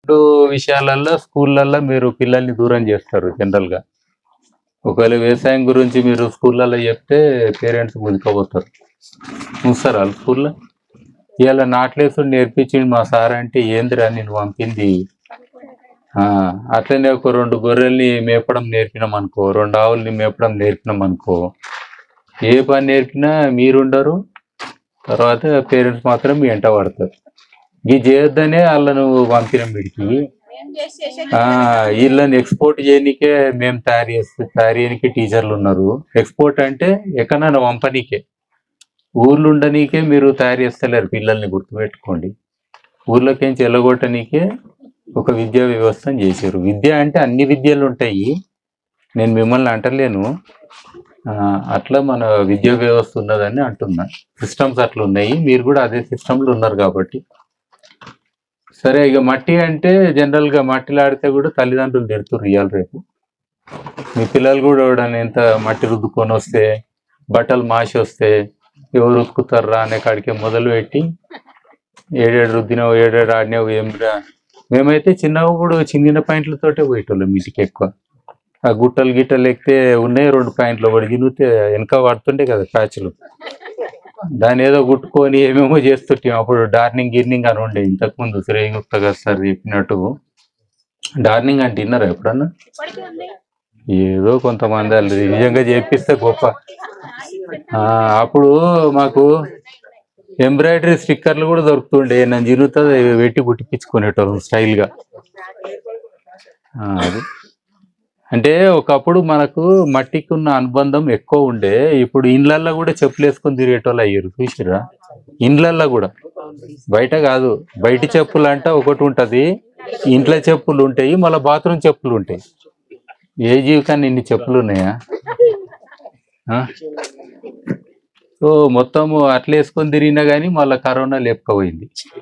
రెండు విషయాలల్లో స్కూళ్ళల్లో మీరు పిల్లల్ని దూరం చేస్తారు జనరల్ గా ఒకవేళ వ్యవసాయం గురించి మీరు స్కూళ్ళల్లో చెప్తే పేరెంట్స్ ముందుకోపోతారు చూస్తారు వాళ్ళు స్కూల్లో ఇవాళ నాట్లేసుడు నేర్పించింది మా సార్ అంటే ఏందిరా నేను పంపింది ఆ, అట్లనే ఒక రెండు గొర్రెల్ని మేపడం నేర్పినాం అనుకో రెండు ఆవుల్ని మేపడం నేర్పినాం అనుకో ఏ పని నేర్పినా మీరుండరు తర్వాత పేరెంట్స్ మాత్రం మీ వెంట పడతారు ఇది చేయొద్దనే వాళ్ళను పంపినాం వీడికి ఆ వీళ్ళని ఎక్స్పోర్ట్ చేయనికే మేము తయారు చేస్తే తయారు చేయనికే టీచర్లు ఉన్నారు ఎక్స్పోర్ట్ అంటే ఎక్కడైనా పంపనీకే ఊర్లు ఉండనీకే మీరు తయారు చేస్తలేరు పిల్లల్ని గుర్తుపెట్టుకోండి ఊర్లోకించి ఎల్లగొట్టనీకే ఒక విద్యా వ్యవస్థను చేశారు విద్య అంటే అన్ని విద్యలు ఉంటాయి నేను మిమ్మల్ని అంటలేను ఆ, అట్లా మన విద్యా వ్యవస్థ ఉన్నదని అంటున్నా సిస్టమ్స్ అట్లా ఉన్నాయి మీరు కూడా అదే సిస్టంలో ఉన్నారు కాబట్టి సరే ఇక మట్టి అంటే జనరల్ గా మట్టిలో ఆడితే కూడా తల్లిదండ్రులు తిడుతుర్రు ఇయ్యాలి రేపు మీ పిల్లలు కూడా ఎవడన్నా ఎంత మట్టి రుద్దుకొని వస్తే బట్టలు మాసి వస్తే ఎవరు ఉతుకుతారా అనే కాడికి మొదలు పెట్టి ఏడేడు రుద్దినావు ఏడేడు ఆడినావు ఏం రా మేమైతే చిన్నప్పుడు చిన్న పాయింట్లతోటే పోయేటోళ్ళం ఇంటికి ఎక్కువ ఆ గుట్టలు గిట్టలు ఎక్కితే ఉన్నాయి రెండు పాయింట్లు ఒకటి తినిగితే వెనక పడుతుండే కదా ప్యాచ్లు దాన్ని ఏదో గుట్టుకొని ఏమేమో చేస్తుంటాం అప్పుడు డార్నింగ్ గిర్నింగ్ అని ఉండే ఇంతకు ముందు శ్రేయ గుప్తా గారు సార్ చెప్పినట్టు డార్నింగ్ అంటే విన్నారా ఎప్పుడన్నా ఏదో కొంతమంది వాళ్ళు నిజంగా చేపిస్తే గొప్ప ఆ, అప్పుడు మాకు ఎంబ్రాయిడరీ స్టిక్కర్లు కూడా దొరుకుతుండే నన్ను చిరుగుతా పెట్టి కుట్టిపించుకునేటోళ్ళం స్టైల్ గా ఆ, అది అంటే ఒకప్పుడు మనకు మట్టికి ఉన్న అనుబంధం ఎక్కువ ఉండే ఇప్పుడు ఇండ్లల్లో కూడా చెప్పులు వేసుకొని తిరిగేటోళ్ళు అయ్యారు చూసిరా ఇండ్లల్లో కూడా బయట కాదు బయట చెప్పులు అంటే ఒకటి ఉంటది ఇంట్లో చెప్పులు ఉంటాయి మళ్ళీ బాత్రూమ్ చెప్పులు ఉంటాయి ఏ జీవికాన్ని ఇన్ని చెప్పులు ఉన్నాయా ఆ? సో మొత్తము అట్లా వేసుకొని తిరిగినా కానీ మళ్ళీ కరోనా లేపుకపోయింది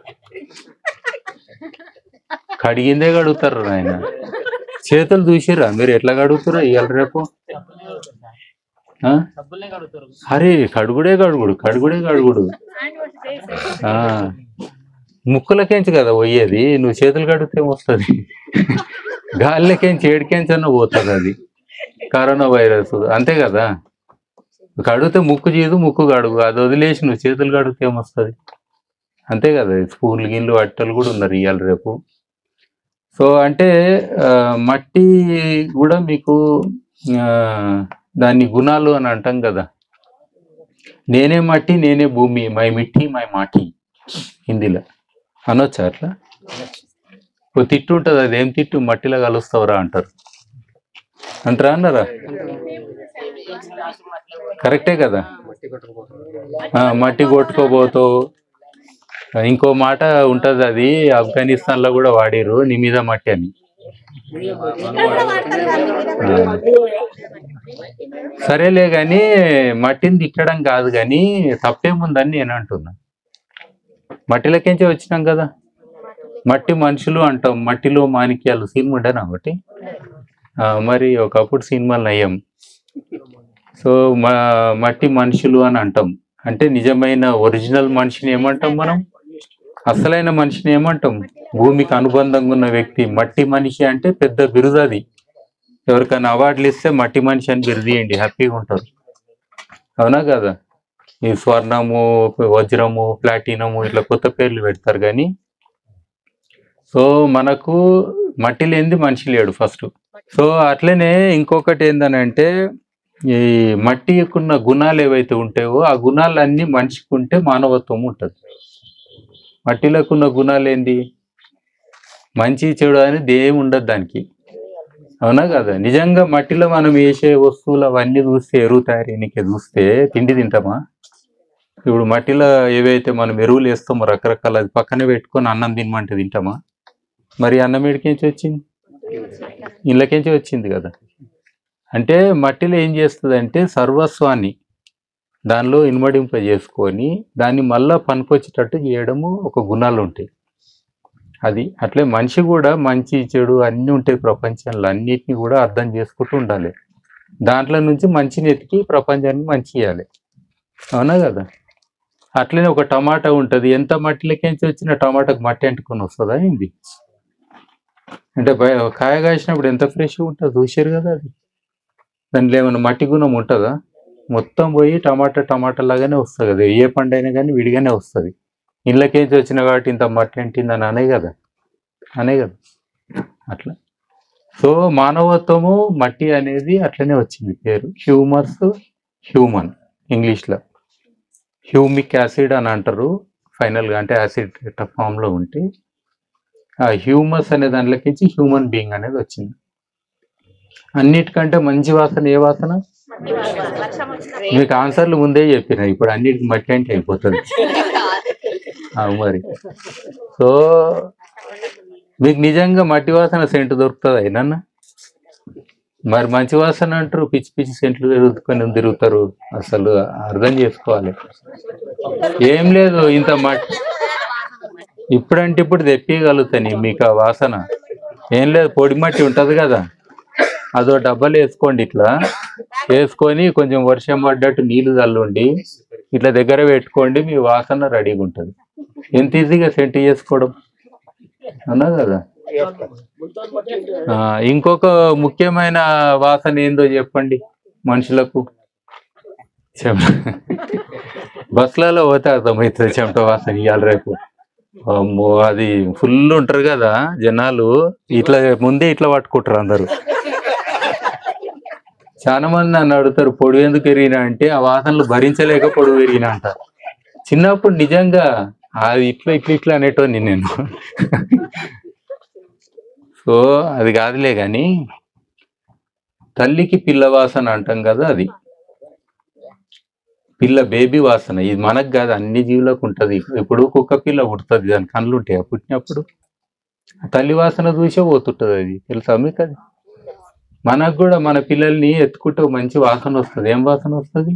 కడిగిందే కడుగుతారు ఆయన చేతులు చూసిరా మీరు ఎట్లా కడుగుతారో ఇవాళ రేపు ఆ? అరే కడుగుడే కడుగుడు కడుగుడే కడుగుడు ఆ ముక్కులకేంచి కదా పోయేది నువ్వు చేతులు కడిగితే వస్తుంది గాలిలోకేంచి ఏడికేంచన్నా పోతుంది అది కరోనా వైరస్ అంతే కదా కడిగితే ముక్కు చేయదు ముక్కు కడుగు అది వదిలేసి నువ్వు చేతులు కడిగితే ఏమొస్తుంది అంతే కదా స్పూన్లు గిన్నెలు అట్టలు కూడా ఉన్నారు ఇవాళ రేపు సో అంటే ఆ, మట్టి కూడా మీకు ఆ, దాని గుణాలు అని అంటాం కదా నేనే మట్టి నేనే భూమి మై మిట్టి మై మాటి హిందీలో అనొచ్చా అట్లా ఓ తిట్టు ఉంటుంది అది ఏం తిట్టు మట్టిలో కలుస్తావురా అంటారు అంటారా అన్నారా కరెక్టే కదా ఆ, మట్టి కొట్టుకోబోతావు ఇంకో మాట ఉంటది అది ఆఫ్ఘనిస్తాన్ లో కూడా వాడిరు నీ మీద మట్టి అని ఆ. సరేలే గాని మట్టిని తిట్టడం కాదు కానీ తప్పేముందని నేను అంటున్నా మట్టిలకించే వచ్చినాం కదా మట్టి మనుషులు అంటాం మట్టిలో మాణిక్యాలు సినిమా ఉండనా ఒకటి ఆ, మరి ఒకప్పుడు సినిమాలు నయ్యం సో మా మట్టి మనుషులు అని అంటాం అంటే నిజమైన ఒరిజినల్ మనిషిని ఏమంటాం మనం అసలైన మనిషిని ఏమంటాం భూమికి అనుబంధంగా ఉన్న వ్యక్తి మట్టి మనిషి అంటే పెద్ద బిరుదు అది ఎవరికైనా అవార్డులు ఇస్తే మట్టి మనిషి అని బిరుదియండి హ్యాపీగా ఉంటారు అవునా కదా ఈ స్వర్ణము వజ్రము ప్లాటినము ఇట్లా కొత్త పేర్లు పెడతారు కానీ సో మనకు మట్టి లేనిది మనిషి లేడు ఫస్ట్ సో అట్లనే ఇంకొకటి ఏందనంటే ఈ మట్టికున్న గుణాలు ఏవైతే ఉంటాయో ఆ గుణాలు అన్ని మనిషికి ఉంటే మానవత్వం ఉంటుంది మట్టిలోకున్న గుణాలు ఏంది మంచి చెడు అనేది ఏమి ఉండదు దానికి అవునా కదా నిజంగా మట్టిలో మనం వేసే వస్తువులు అవన్నీ చూస్తే ఎరువు తయారీనికి చూస్తే తిండి తింటామా ఇప్పుడు మట్టిలో ఏవైతే మనం ఎరువులు వేస్తామో రకరకాల అది పక్కన పెట్టుకొని అన్నం తినమంటే తింటామా మరి అన్నం ఎడికించి వచ్చింది ఇళ్ళకించి వచ్చింది కదా అంటే మట్టిలో ఏం చేస్తుంది అంటే సర్వస్వాన్ని దానిలో ఇనుమడింప చేసుకొని దాన్ని మళ్ళా పనికొచ్చేటట్టు చేయడము ఒక గుణాలు ఉంటాయి అది అట్లే మనిషి కూడా మంచి చెడు అన్నీ ఉంటాయి ప్రపంచంలో అన్నిటిని కూడా అర్థం చేసుకుంటూ ఉండాలి దాంట్లో నుంచి మంచిని ఎతికి ప్రపంచానికి మంచి చేయాలి అవునా కదా అట్లనే ఒక టమాటా ఉంటుంది ఎంత మట్టిలోకించి వచ్చిన టమాటాకు మట్టి అంటుకొని వస్తుందా ఏంది అంటే బయ- కాయ కాసినప్పుడు ఎంత ఫ్రెష్గా ఉంటుంది చూసారు కదా అది దాంట్లో ఏమైనా మట్టి గుణం ఉంటుందా మొత్తం పోయి టమాటా టమాటా లాగానే వస్తుంది కదా ఏ పండు అయినా కానీ విడిగానే వస్తుంది ఇళ్ళకేంచి వచ్చిన కాబట్టి ఇంత మట్టి అంటిందని అనే కదా అనే కదా అట్లా సో మానవత్వము మట్టి అనేది అట్లనే వచ్చింది పేరు హ్యూమర్స్ హ్యూమన్ ఇంగ్లీష్లో హ్యూమిక్ యాసిడ్ అని అంటారు ఫైనల్గా అంటే యాసిడ్ ఫామ్లో ఉంటే ఆ హ్యూమస్ అనే దాంట్లోకించి హ్యూమన్ బీయింగ్ అనేది వచ్చింది అన్నిటికంటే మంచి వాసన ఏ వాసన మీకు ఆన్సర్లు ముందే చెప్పిన ఇప్పుడు అన్నిటికి మట్టి అంటే అయిపోతుంది ఆ, మరి సో మీకు నిజంగా మట్టి వాసన సెంట్ దొరుకుతుంది అయినా మరి మంచి వాసన అంటారు పిచ్చి పిచ్చి సెంట్లు తిరుగుకొని తిరుగుతారు అసలు అర్థం చేసుకోవాలి ఏం లేదు ఇంత మట్టి ఇప్పుడంటే ఇప్పుడు తెప్పగలుగుతాను మీకు ఆ వాసన ఏం లేదు పొడి మట్టి ఉంటది కదా అదో డబ్బాలు వేసుకోండి ఇట్లా వేసుకొని కొంచెం వర్షం పడ్డట్టు నీళ్లు చల్లుండి ఇట్లా దగ్గర పెట్టుకోండి మీ వాసన రెడీగా ఉంటుంది ఎంత ఈజీగా సెంట్ చేసుకోవడం అన్నా కదా ఆ, ఇంకొక ముఖ్యమైన వాసన ఏందో చెప్పండి మనుషులకు చెమట బస్సులలో పోతే అర్థమవుతుంది చెమట వాసన ఇవాళ రేపు అమ్మో అది ఫుల్ ఉంటారు కదా జనాలు ఇట్లా ముందే ఇట్లా పట్టుకుంటారు అందరూ చాలా మంది నన్ను అడుగుతారు పొడుగు ఎందుకు పెరిగినా అంటే ఆ వాసనలు భరించలేక పొడుగు పెరిగినా అంట చిన్నప్పుడు నిజంగా అది ఇట్లా ఇట్లా ఇట్లా అనేటోని నేను సో అది కాదులే కానీ తల్లికి పిల్ల వాసన అంటాం కదా అది పిల్ల బేబీ వాసన ఇది మనకు కాదు అన్ని జీవులకు ఉంటది ఇప్పుడు కుక్క పిల్ల పుడుతుంది దాని కళ్ళు ఉంటాయి పుట్టినప్పుడు తల్లి వాసన చూసే పోతుంటది అది తెలుసా మీకు అది మనకు కూడా మన పిల్లల్ని ఎత్తుకుంటే మంచి వాసన వస్తుంది ఏం వాసన వస్తుంది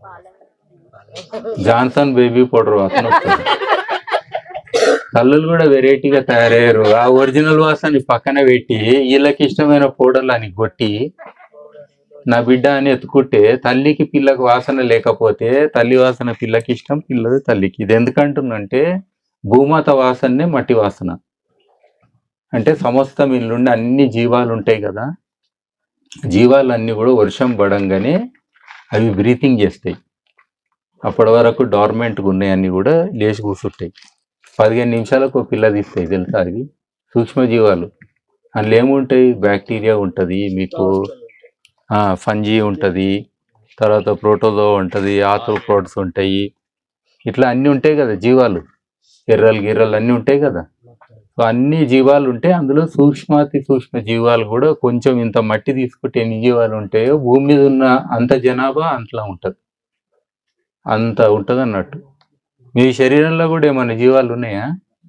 జాన్సన్ బేబీ పౌడర్ వాసన వస్తుంది కళ్ళులు కూడా వెరైటీగా తయారయ్యారు ఆ ఒరిజినల్ వాసన పక్కన పెట్టి వీళ్ళకి ఇష్టమైన పౌడర్లు అని కొట్టి నా బిడ్డ అని ఎత్తుకుంటే తల్లికి పిల్లకి వాసన లేకపోతే తల్లి వాసన పిల్లకి ఇష్టం పిల్లది తల్లికి ఇది ఎందుకంటుందంటే భూమాత వాసనే మట్టి వాసన అంటే సమస్తం ఇల్లుండి అన్ని జీవాలు ఉంటాయి కదా జీవాలన్నీ కూడా వర్షం పడంగానే అవి బ్రీతింగ్ చేస్తాయి అప్పటి వరకు డార్మెంట్గా ఉన్నాయి అన్ని కూడా లేచి కూర్చుంటాయి పదిహేను నిమిషాలకు ఒక పిల్ల తీస్తాయి తెలుసా అవి సూక్ష్మజీవాలు అందులో ఏముంటాయి బ్యాక్టీరియా ఉంటుంది మీకు ఫంజీ ఉంటుంది తర్వాత ప్రోటోజో ఉంటుంది ఆథ్రోప్రోడ్స్ ఉంటాయి ఇట్లా అన్నీ ఉంటాయి కదా జీవాలు ఎర్రలు గిర్రలు అన్నీ ఉంటాయి కదా సో అన్ని జీవాలు ఉంటాయి అందులో సూక్ష్మాతి సూక్ష్మ జీవాలు కూడా కొంచెం ఇంత మట్టి తీసుకుంటే ఎన్ని జీవాలు ఉంటాయో భూమి మీద ఉన్న అంత జనాభా అంతలా ఉంటుంది అంత ఉంటుంది అన్నట్టు మీ శరీరంలో కూడా ఏమైనా జీవాలు ఉన్నాయా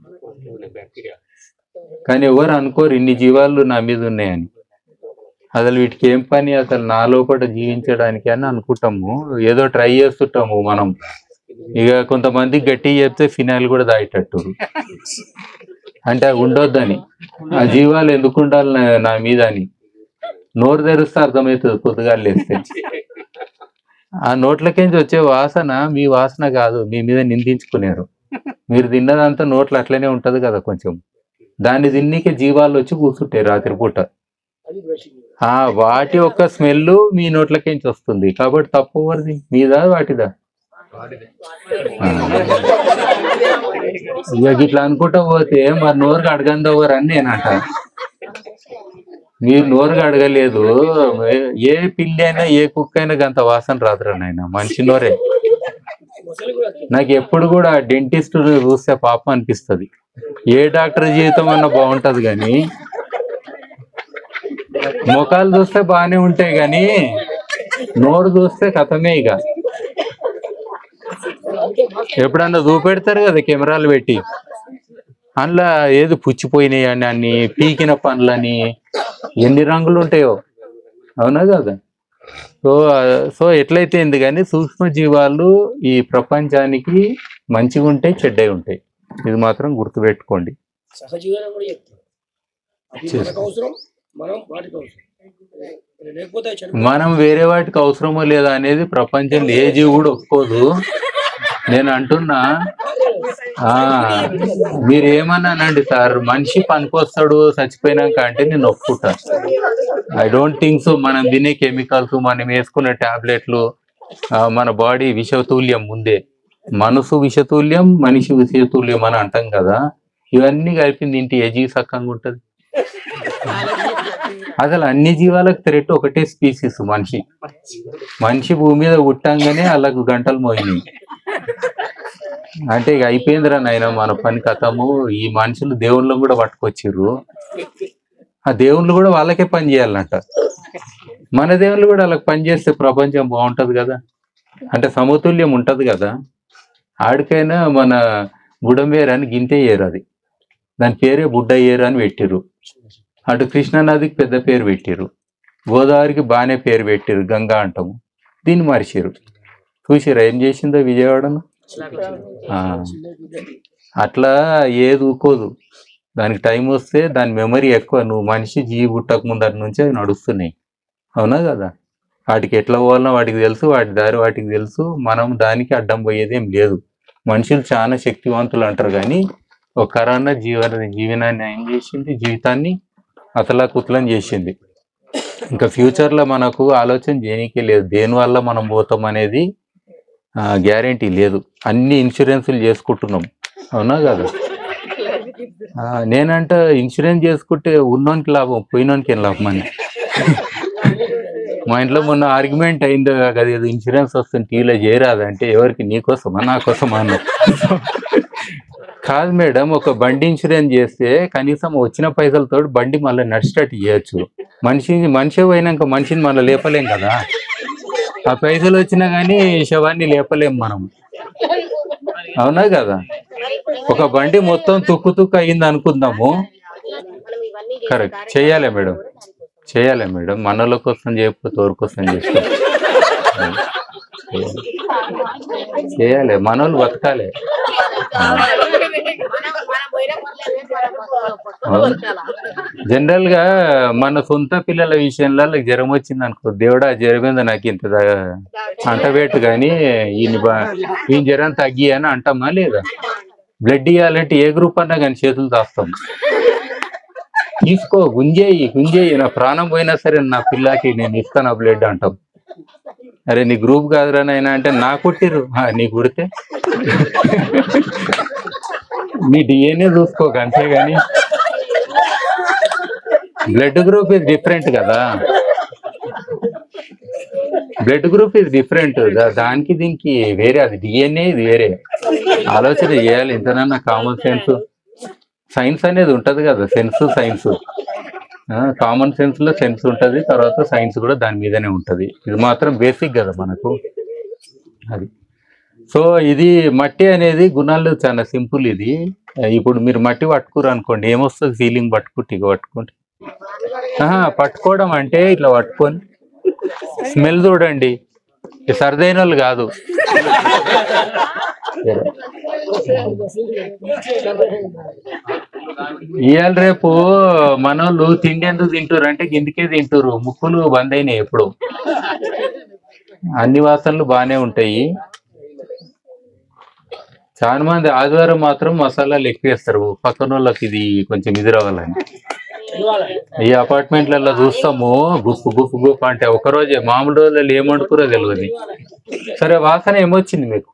కానీ ఎవరు అనుకోరు ఇన్ని జీవాలు నా మీద ఉన్నాయని అసలు వీటికి ఏం పని అసలు నా లోపల జీవించడానికి అని అనుకుంటాము ఏదో ట్రై చేస్తుంటాము మనం ఇక కొంతమంది గట్టి చెప్తే ఫినాయిల్ కూడా దాయేటట్టు అంటే అవి ఉండొద్దని ఆ జీవాలు ఎందుకు ఉండాలి నా- నా మీద అని నోరు తెరిస్తే అర్థమవుతుంది పొద్దుగా లేస్తే ఆ నోట్లకేంచి వచ్చే వాసన మీ వాసన కాదు మీ మీద నిందించుకునేరు మీరు తిన్నదంతా నోట్లో అట్లనే ఉంటది కదా కొంచెం దాన్ని తిన్నికే జీవాలు వచ్చి కూర్చుంటాయి రాత్రి పూట ఆ వాటి యొక్క స్మెల్ మీ నోట్లకేంచి వస్తుంది కాబట్టి తప్పు ఎవరిది మీదా వాటిదా ఆ. ఇక ఇట్లా అనుకుంటా పోతే మరి నోరుగా అడగంది ఎవరు అని నేనంట మీరు నోరుగా అడగలేదు ఏ పిల్లి అయినా ఏ కుక్క అయినా గంత వాసన రాదురా నాయన మనిషి నోరే నాకు ఎప్పుడు కూడా డెంటిస్ట్ చూస్తే పాపం అనిపిస్తది ఏ డాక్టర్ జీవితం అన్నా బాగుంటది కానీ ముఖాలు చూస్తే బాగానే ఉంటాయి కానీ నోరు చూస్తే కథమే ఇక ఎప్పుడన్నా చూపెడతారు కదా కెమెరాలు పెట్టి అందులో ఏది పుచ్చిపోయినాయి అని అన్ని పీకిన పండ్లని ఎన్ని రంగులు ఉంటాయో అవునా కదా సో ఆ, సో ఎట్లయితే ఏంది కానీ సూక్ష్మ జీవాలు ఈ ప్రపంచానికి మంచిగా ఉంటాయి చెడ్డవి ఉంటాయి ఇది మాత్రం గుర్తుపెట్టుకోండి సహజీవనం కూడా చెప్తాం అది మనకు అవసరం మనం వాటికి అవసరం లేకపోతే అవి చనిపోతాయి. మనం వేరే వాటికి అవసరమో లేదా అనేది ప్రపంచంలో ఏ జీవి కూడా ఒప్పుకోదు నేను అంటున్నా ఆ, మీరు ఏమన్నానండి సార్ మనిషి పనికొస్తాడు చచ్చిపోయినాక అంటే నేను ఒప్పుకుంటా ఐ డోంట్ థింక్ సో మనం తినే కెమికల్స్ మనం వేసుకునే టాబ్లెట్లు మన బాడీ విషతుల్యం ముందే మనసు విషతుల్యం మనిషి విషతుల్యం అని అంటాం కదా ఇవన్నీ కలిపింది ఇంటి ఏ జీవి సక్కంగా ఉంటది అసలు అన్ని జీవాలకు థ్రెట్ ఒకటే స్పీసీస్ మనిషి మనిషి భూమి మీద పుట్టంగానే వాళ్ళకు గంటలు మోయినాయి అంటే ఇక అయిపోయిందిరా నాయన మన పని కథము ఈ మనుషులు దేవుళ్ళను కూడా పట్టుకొచ్చిర్రు ఆ దేవుళ్ళు కూడా వాళ్ళకే పని చేయాలంట మన దేవుళ్ళు కూడా వాళ్ళకి పని చేస్తే ప్రపంచం బాగుంటది కదా అంటే సమతుల్యం ఉంటది కదా ఆడికైనా మన గుడమేరు అని గింతే ఏరు అది దాని పేరే బుడ్డ ఏరు అని పెట్టిర్రు అటు కృష్ణానదికి పెద్ద పేరు పెట్టిర్రు గోదావరికి బాగానే పేరు పెట్టిర్రు గంగా అంటాము దీన్ని మరిచిర్రు చూసిరా ఏం చేసిందో విజయవాడను ఆ, అట్లా ఏది ఊకోదు దానికి టైం వస్తే దాని మెమరీ ఎక్కువ నువ్వు మనిషి జీవి పుట్టక ముందటి నుంచి అవి నడుస్తున్నాయి అవునా కదా వాటికి ఎట్లా పోవాలనో వాటికి తెలుసు వాటి దారి వాటికి తెలుసు మనం దానికి అడ్డం పోయేది ఏం లేదు మనుషులు చాలా శక్తివంతులు అంటారు కానీ ఒక కరోనా జీవన జీవనాన్ని ఏం చేసింది జీవితాన్ని అతలా కుతలం చేసింది ఇంకా ఫ్యూచర్ లో మనకు ఆలోచన చేయనీకే లేదు దేని వల్ల మనం పోతాం అనేది గ్యారంటీ లేదు అన్ని ఇన్సూరెన్సులు చేసుకుంటున్నాం అవునా కదా ఆ, నేనంట ఇన్సూరెన్స్ చేసుకుంటే ఉన్నోనికి లాభం పోయినోనికి ఏం లాభం అని మా ఇంట్లో మొన్న ఆర్గ్యుమెంట్ అయింది కదా ఏదో ఇన్సూరెన్స్ వస్తుంది టీవీలో చేయరాదు అంటే ఎవరికి నీకోసమా నా కోసమా అన్న కాదు మేడం ఒక బండి ఇన్సూరెన్స్ చేస్తే కనీసం వచ్చిన పైసలతో బండి మళ్ళీ నడిచేటట్టు చేయొచ్చు మనిషి మనిషి పోయినాక మనిషిని మళ్ళీ లేపలేం కదా ఆ పైసలు వచ్చినా కానీ శవాన్ని లేపలేం మనం అవునా కదా ఒక బండి మొత్తం తుక్కు తుక్కు అయింది అనుకుందాము కరెక్ట్ చేయాలి మేడం చేయాలి మేడం మనల కోసం చేయకపోతే ఎవరి కోసం చేస్తాం చేయాలి మనోళ్ళు బతకాలి జనరల్ గా మన సొంత పిల్లల విషయంలో వాళ్ళకి జ్వరం వచ్చింది అనుకో దేవుడా జ్వరం మీద నాకు ఇంత దా- అంటబెట్టు కానీ ఈయన బా- ఈయన జ్వరం తగ్గి అని అంటామా లేదా బ్లడ్ ఇవ్వాలంటే ఏ గ్రూప్ అన్నా కానీ చేతులు దాస్తాం తీసుకో గుంజేయి గుంజేయి నా ప్రాణం పోయినా సరే నా పిల్లకి నేను ఇస్తాను ఆ బ్లడ్ అంటాం అరే నీ గ్రూప్ కాదురా నాయనా అంటే నా కొట్టిర్రు "ఆ, నీ కుడితే నీ డిఎన్ఏ చూసుకోక అంతేగాని బ్లడ్ గ్రూప్ ఇస్ డిఫరెంట్ కదా బ్లడ్ గ్రూప్ ఇస్ డిఫరెంట్ దానికి దీనికి వేరే అది డిఎన్ఏ ఇది వేరే ఆలోచన చేయాలి ఇంతనన్నా కామన్ సెన్స్ సైన్స్ అనేది ఉంటది కదా సెన్స్ సైన్స్ కామన్ సెన్స్ లో సెన్స్ ఉంటది తర్వాత సైన్స్ కూడా దాని మీదనే ఉంటది ఇది మాత్రం బేసిక్ కదా మనకు అది సో ఇది మట్టి అనేది గుణాలు చాలా సింపుల్ ఇది ఇప్పుడు మీరు మట్టి పట్టుకురు అనుకోండి ఏమొస్తుంది ఫీలింగ్ పట్టుకుంటే ఇక పట్టుకుంటే ఆహా, పట్టుకోవడం అంటే ఇట్లా పట్టుకొని స్మెల్ చూడండి ఈ సరిదైన వాళ్ళు కాదు ఇవాళ రేపు మనోళ్ళు తిండి ఎందుకు తింటారు అంటే గిందికే తింటారు ముక్కులు బంద్ అయినాయి ఎప్పుడు అన్ని వాసనలు బాగానే ఉంటాయి చాలా మంది ఆదివారం మాత్రం మసాలాలు ఎక్కువ వేస్తారు పక్కన వాళ్ళకి ఇది కొంచెం ఇది రావాలని ఈ అపార్ట్మెంట్లలో చూస్తాము గుప్పు గుప్పు గుప్పు అంటే ఒక రోజే మామూలు రోజులలో ఏం వండుకురో తెలియదు సరే వాసన ఏమొచ్చింది మీకు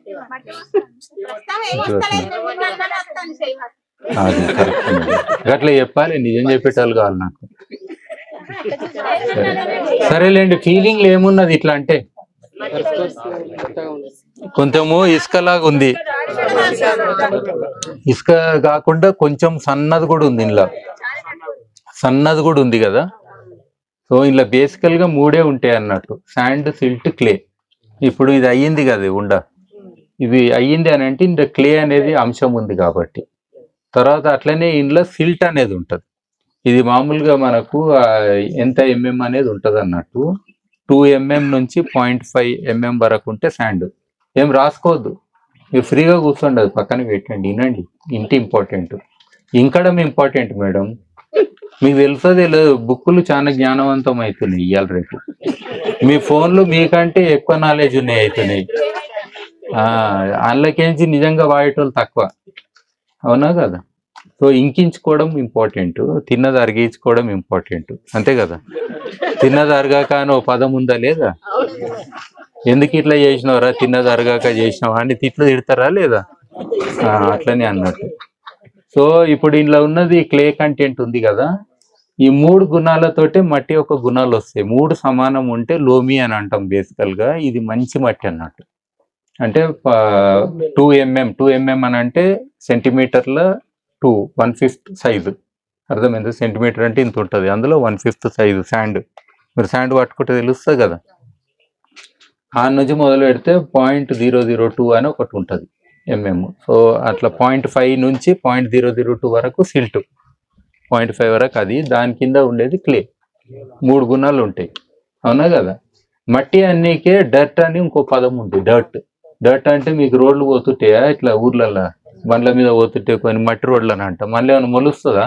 అది కరెక్ట్ అండి. గట్లా చెప్పాలి నిజం చెప్పేటోళ్ళు కావాలి నాకు సరేలేండి ఫీలింగ్లు ఏమున్నది ఇట్లా అంటే కొంచెము ఇసుకలాగా ఉంది ఇసుక కాకుండా కొంచెం సన్నది కూడా ఉంది ఇంట్లో సన్నది కూడా ఉంది కదా సో ఇలా బేసికల్ గా మూడే ఉంటాయి అన్నట్టు శాండ్ సిల్ట్ క్లే ఇప్పుడు ఇది అయ్యింది కదా ఉండ ఇది అయ్యింది అని అంటే ఇందులో క్లే అనేది అంశం ఉంది కాబట్టి తర్వాత అట్లనే ఇందులో సిల్ట్ అనేది ఉంటది ఇది మామూలుగా మనకు ఆ, ఎంత ఎంఎం అనేది ఉంటది అన్నట్టు టూ ఎంఎం నుంచి పాయింట్ ఫైవ్ ఎంఎం వరకు ఉంటే శాండ్ ఏం రాసుకోవద్దు మీరు ఫ్రీగా కూర్చోండి అది పక్కన పెట్టండి వినండి ఇంటి ఇంపార్టెంట్ ఇంకడం ఇంపార్టెంట్ మేడం మీకు తెలుసో తెలియదు బుక్కులు చాలా జ్ఞానవంతం అవుతున్నాయి ఇవాళ రేపు మీ ఫోన్లు మీకంటే ఎక్కువ నాలెడ్జ్ ఉన్నాయి అవుతున్నాయి ఆ, అందులోకేంచి నిజంగా వాడేటోళ్ళు తక్కువ అవునా కదా సో ఇంకించుకోవడం ఇంపార్టెంట్ తిన్నది అరిగించుకోవడం ఇంపార్టెంట్ అంతే కదా తిన్నది అరగాక అని ఓ పదం ఉందా లేదా ఎందుకు ఇట్లా చేసినవరా తిన్నది అరగాక చేసినావా అని తిట్లు తిడతారా లేదా ఆ, అట్లనే అన్నట్టు సో ఇప్పుడు ఇందులో ఉన్నది క్లే కంటెంట్ ఉంది కదా ఈ మూడు గుణాలతోటే మట్టి యొక్క గుణాలు వస్తాయి మూడు సమానం ఉంటే లోమి అని అంటాం బేసికల్ గా ఇది మంచి మట్టి అన్నట్టు అంటే టూ ఎంఎం టూ ఎంఎం అని అంటే సెంటీమీటర్ల టూ వన్ ఫిఫ్త్ సైజు అర్థమైంది సెంటీమీటర్ అంటే ఇంత ఉంటుంది అందులో వన్ ఫిఫ్త్ సైజు శాండ్ మీరు శాండ్ పట్టుకుంటే తెలుస్తుంది కదా ఆ నుంచి మొదలు పెడితే పాయింట్ జీరో జీరో టూ అని ఒకటి ఉంటుంది ఎంఎం సో అట్లా పాయింట్ ఫైవ్ నుంచి పాయింట్ జీరో జీరో టూ వరకు సిల్ట్ పాయింట్ ఫైవ్ వరకు అది దాని కింద ఉండేది క్లే మూడు గుణాలు ఉంటాయి అవునా కదా మట్టి అన్నికే డర్ట్ అని ఇంకో పదం ఉంది డర్ట్ డర్ట్ అంటే మీకు రోడ్లు పోతుంటాయా ఇట్లా ఊర్లల్లో బండ్ల మీద పోతుంటే కొన్ని మట్టి రోడ్లు అని అంటాం మళ్ళీ ఏమైనా మొలుస్తుందా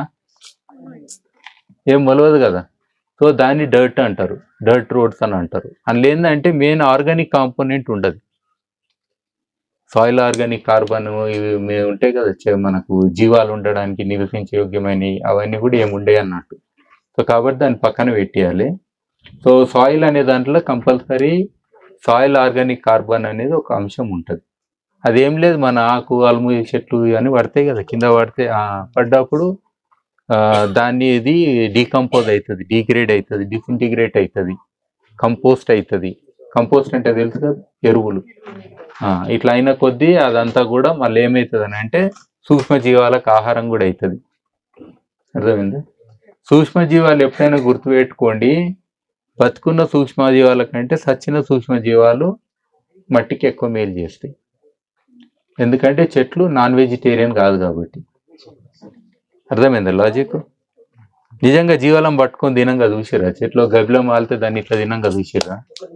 ఏం మొలవదు కదా సో దాన్ని డర్ట్ అంటారు డర్ట్ రోడ్స్ అని అంటారు అందులో ఏంటంటే మెయిన్ ఆర్గానిక్ కాంపోనెంట్ ఉండదు సాయిల్ ఆర్గానిక్ కార్బన్ ఇవి మే- ఉంటాయి కదా చే- మనకు జీవాలు ఉండడానికి నివసించే యోగ్యమైనవి అవన్నీ కూడా ఏమి ఉండే అన్నట్టు సో కాబట్టి దాన్ని పక్కన పెట్టేయాలి సో సాయిల్ అనే దాంట్లో కంపల్సరీ సాయిల్ ఆర్గానిక్ కార్బన్ అనేది ఒక అంశం ఉంటుంది అదేం లేదు మన ఆకు అలుము చెట్లు ఇవన్నీ పడతాయి కదా కింద పడితే ఆ, పడ్డప్పుడు ఆ, దాన్ని ఇది డీకంపోజ్ అవుతుంది డీగ్రేడ్ అవుతుంది డిసింటిగ్రేట్ అవుతుంది కంపోస్ట్ అవుతుంది కంపోస్ట్ అంటే తెలుసు కదా ఎరువులు ఆ, ఇట్లా అయిన కొద్దీ అదంతా కూడా మళ్ళీ ఏమవుతుంది అని అంటే సూక్ష్మజీవాలకు ఆహారం కూడా అవుతుంది అర్థమైందా సూక్ష్మజీవాలు ఎప్పుడైనా గుర్తుపెట్టుకోండి బతుకున్న సూక్ష్మజీవాల కంటే సచ్చిన సూక్ష్మజీవాలు మట్టికి ఎక్కువ మేలు చేస్తాయి ఎందుకంటే చెట్లు నాన్ వెజిటేరియన్ కాదు కాబట్టి అర్థమైందా లాజిక్ నిజంగా జీవాలం పట్టుకొని తినంగా చూసిరా చెట్లు గబిలో మాలితే దాన్ని ఇట్లా తినంగా చూసిరా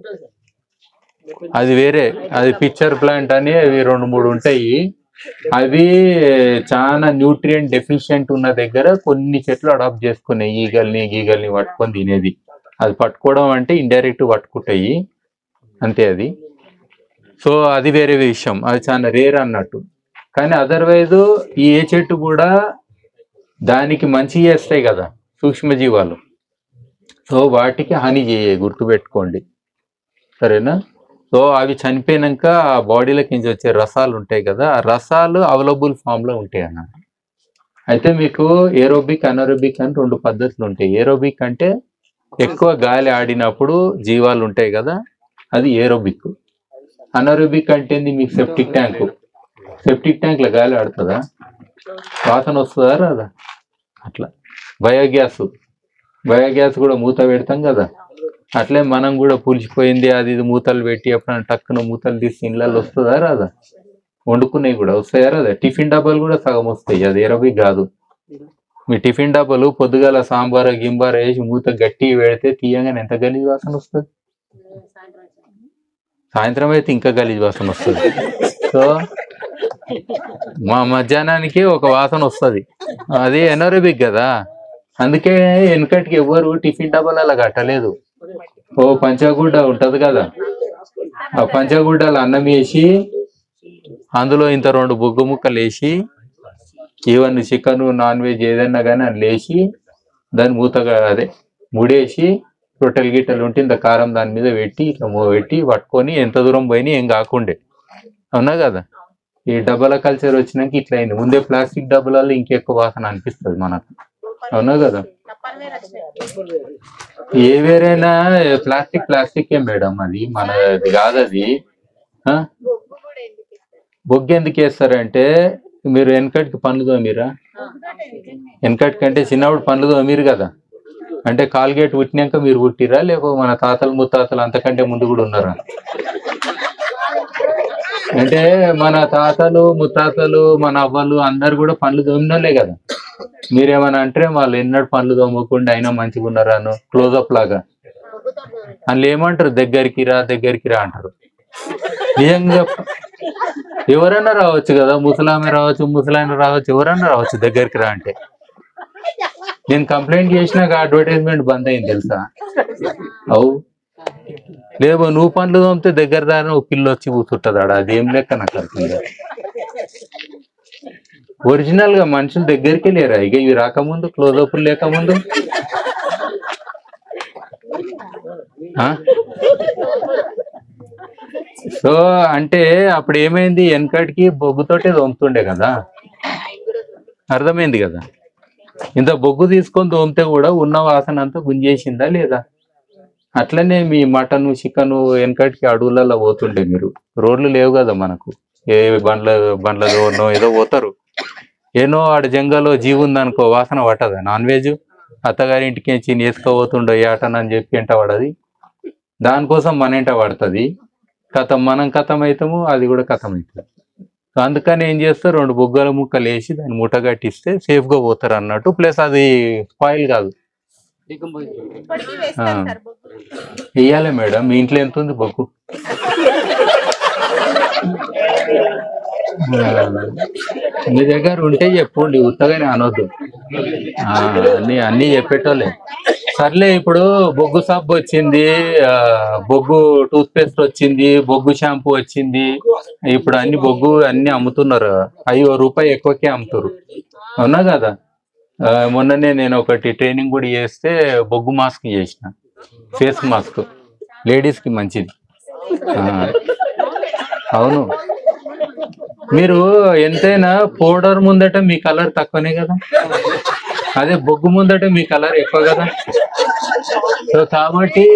అది వేరే అది పిక్చర్ ప్లాంట్ అని అవి రెండు మూడు ఉంటాయి అవి చాలా న్యూట్రియంట్ డెఫిషియెంట్ ఉన్న దగ్గర కొన్ని చెట్లు అడాప్ట్ చేసుకున్నాయి ఈగల్ని గీగల్ని పట్టుకొని తినేది అది పట్టుకోవడం అంటే ఇండైరెక్ట్ పట్టుకుంటాయి అంతే అది సో అది వేరే విషయం అది చాలా రేర్ అన్నట్టు కానీ అదర్వైజ్ ఈ ఏ చెట్టు కూడా దానికి మంచి చేస్తాయి కదా సూక్ష్మజీవాలు సో వాటికి హాని చేయ గుర్తుపెట్టుకోండి సరేనా సో అవి చనిపోయినాక ఆ బాడీలోకి నుంచి వచ్చే రసాలు ఉంటాయి కదా ఆ రసాలు అవైలబుల్ ఫామ్ లో ఉంటాయి అన్న అయితే మీకు ఏరోబిక్ అనరోబిక్ అని రెండు పద్ధతులు ఉంటాయి ఏరోబిక్ అంటే ఎక్కువ గాలి ఆడినప్పుడు జీవాలు ఉంటాయి కదా అది ఏరోబిక్ అనరోబిక్ అంటే ఏంది మీకు సెప్టిక్ ట్యాంక్ సెప్టిక్ ట్యాంక్ లో గాలి ఆడుతుందా వాసన వస్తుందా రాదా అట్లా బయోగ్యాస్ బయోగ్యాస్ కూడా మూత పెడతాం కదా అట్లే మనం కూడా పులిచిపోయింది అది ఇది మూతలు పెట్టి ఎప్పుడైనా టక్కున మూతలు తీసి ఇళ్ళల్లో వస్తుందా రాదా వండుకునేవి కూడా వస్తాయా రాదా టిఫిన్ డబ్బాలు కూడా సగం వస్తాయి అది ఇరవై కాదు మీ టిఫిన్ డబ్బాలు పొద్దుగాల సాంబార్ గింబార్ వేసి మూత గట్టి పెడితే తీయగానే ఎంత గలీజ్ వాసన వస్తుంది సాయంత్రం అయితే ఇంకా గలీజ్ వాసన వస్తుంది సో మా మధ్యాహ్నానికి ఒక వాసన వస్తుంది అది ఎనరోబిక్ కదా అందుకే వెనకటికి ఎవ్వరు టిఫిన్ డబ్బాలు అలా కట్టలేదు ఓ పంచగుడ్డ ఉంటది కదా ఆ పంచగుడ్డలు అన్నం వేసి అందులో ఇంత రెండు బొగ్గు ముక్కలు వేసి ఈవెన్ చికెన్ నాన్ వెజ్ ఏదన్నా కానీ అందులో వేసి దాన్ని మూతగా అదే ముడేసి రొట్టెలు గిట్టెలు ఉంటే ఇంత కారం దాని మీద పెట్టి ఇట్లా మో- పెట్టి పట్టుకొని ఎంత దూరం పోయినా ఏం కాకుండే అవునా కదా ఈ డబ్బాల కల్చర్ వచ్చినాక ఇట్లా అయింది ముందే ప్లాస్టిక్ డబ్బాలలో ఇంకెక్కువ వాసన అనిపిస్తుంది మనకు అవునా కదా ఏ వేరైనా ప్లాస్టిక్ ప్లాస్టిక్ ఏ మేడం అది మనది కాదు అది ఆ? బొగ్గు ఎందుకు వేస్తారంటే మీరు వెనకటికి పనులు తోమిరా వెనకటి కంటే చిన్నప్పుడు పనులు తోమిరు కదా అంటే కాల్గేట్ పుట్టినాక మీరు పుట్టిరా లేకపోతే మన తాతలు ముత్తాతలు అంతకంటే ముందు కూడా ఉన్నారా అంటే మన తాతలు ముత్తాతలు మన అవ్వలు అందరు కూడా పనులు తోమినోళ్ళే కదా మీరేమన్నా అంటే వాళ్ళు ఎన్నడు పనులు తోమకుండా అయినా మంచిగా ఉన్నారాను క్లోజప్ లాగా అందులో ఏమంటారు దగ్గరికి రా దగ్గరికి రా అంటారు నిజంగా ఎవరైనా రావచ్చు కదా ముసలామె రావచ్చు ముసలాయన రావచ్చు ఎవరైనా రావచ్చు దగ్గరికి రా అంటే నేను కంప్లైంట్ చేసినాక అడ్వర్టైజ్మెంట్ బంద్ అయింది తెలుసా అవు లేవో నువ్వు పండ్లు తోమితే దగ్గర దాని ఒక పిల్ల వచ్చి కూర్చుంటుంది ఆడ అదేం లెక్క నాకు అర్థం కాదు ఒరిజినల్ గా మనుషులు దగ్గరికి లేరా ఇక ఇవి రాకముందు క్లోజప్ లేకముందు ఆ? సో అంటే అప్పుడు ఏమైంది వెనకటికి బొగ్గుతోటే తోముతుండే కదా అర్థమైంది కదా ఇంత బొగ్గు తీసుకొని తోమితే కూడా ఉన్న వాసన అంతా గుంజేసిందా లేదా అట్లనే మీ మటన్ చికెన్ వెనకటికి అడవులలో పోతుండే మీరు రోడ్లు లేవు కదా మనకు ఏ బండ్ల బండ్ల రోడ్నో ఏదో పోతారు ఏనో ఆడ జంగలో జీవి ఉందనుకో వాసన పట్టదా నాన్ వెజ్ అత్తగారి ఇంటికి వచ్చి నేసుకోబోతుండో ఏటన్ అని చెప్పి ఎంట పడది దానికోసం మన ఎంట పడుతుంది కథం మనం కథం అవుతాము అది కూడా కథం అవుతుంది సో అందుకని ఏం చేస్తారు రెండు బొగ్గల ముక్కలు వేసి దాన్ని మూట కట్టిస్తే safe గా పోతారు అన్నట్టు ప్లస్ అది స్పాయిల్ కాదు ఇప్పటికీ వేస్తారు సార్ బొగ్గులు. వెయ్యాలి మేడం మీ ఇంట్లో ఎంత ఉంది బొగ్గు ఆ, మీ దగ్గర ఉంటే చెప్పండి ఉత్తగానే అనొద్దు ఆ, అన్ని అన్ని చెప్పేటోళ్ళే సర్లే ఇప్పుడు బొగ్గు సబ్బు వచ్చింది ఆ, బొగ్గు టూత్ పేస్ట్ వచ్చింది బొగ్గు షాంపూ వచ్చింది ఇప్పుడు అన్ని బొగ్గు అన్ని అమ్ముతున్నారు అయ్యో రూపాయి ఎక్కువకే అమ్ముతారు అవునా కదా ఆ, మొన్ననే నేను ఒకటి ట్రైనింగ్ కూడా చేస్తే బొగ్గు మాస్క్ చేసిన ఫేస్ మాస్క్ లేడీస్ కి మంచిది ఆ, అవును మీరు ఎంతైనా పౌడర్ ముందట మీ కలర్ తక్కువనే కదా అదే బొగ్గు ముందట మీ కలర్ ఎక్కువ కదా సో కాబట్టి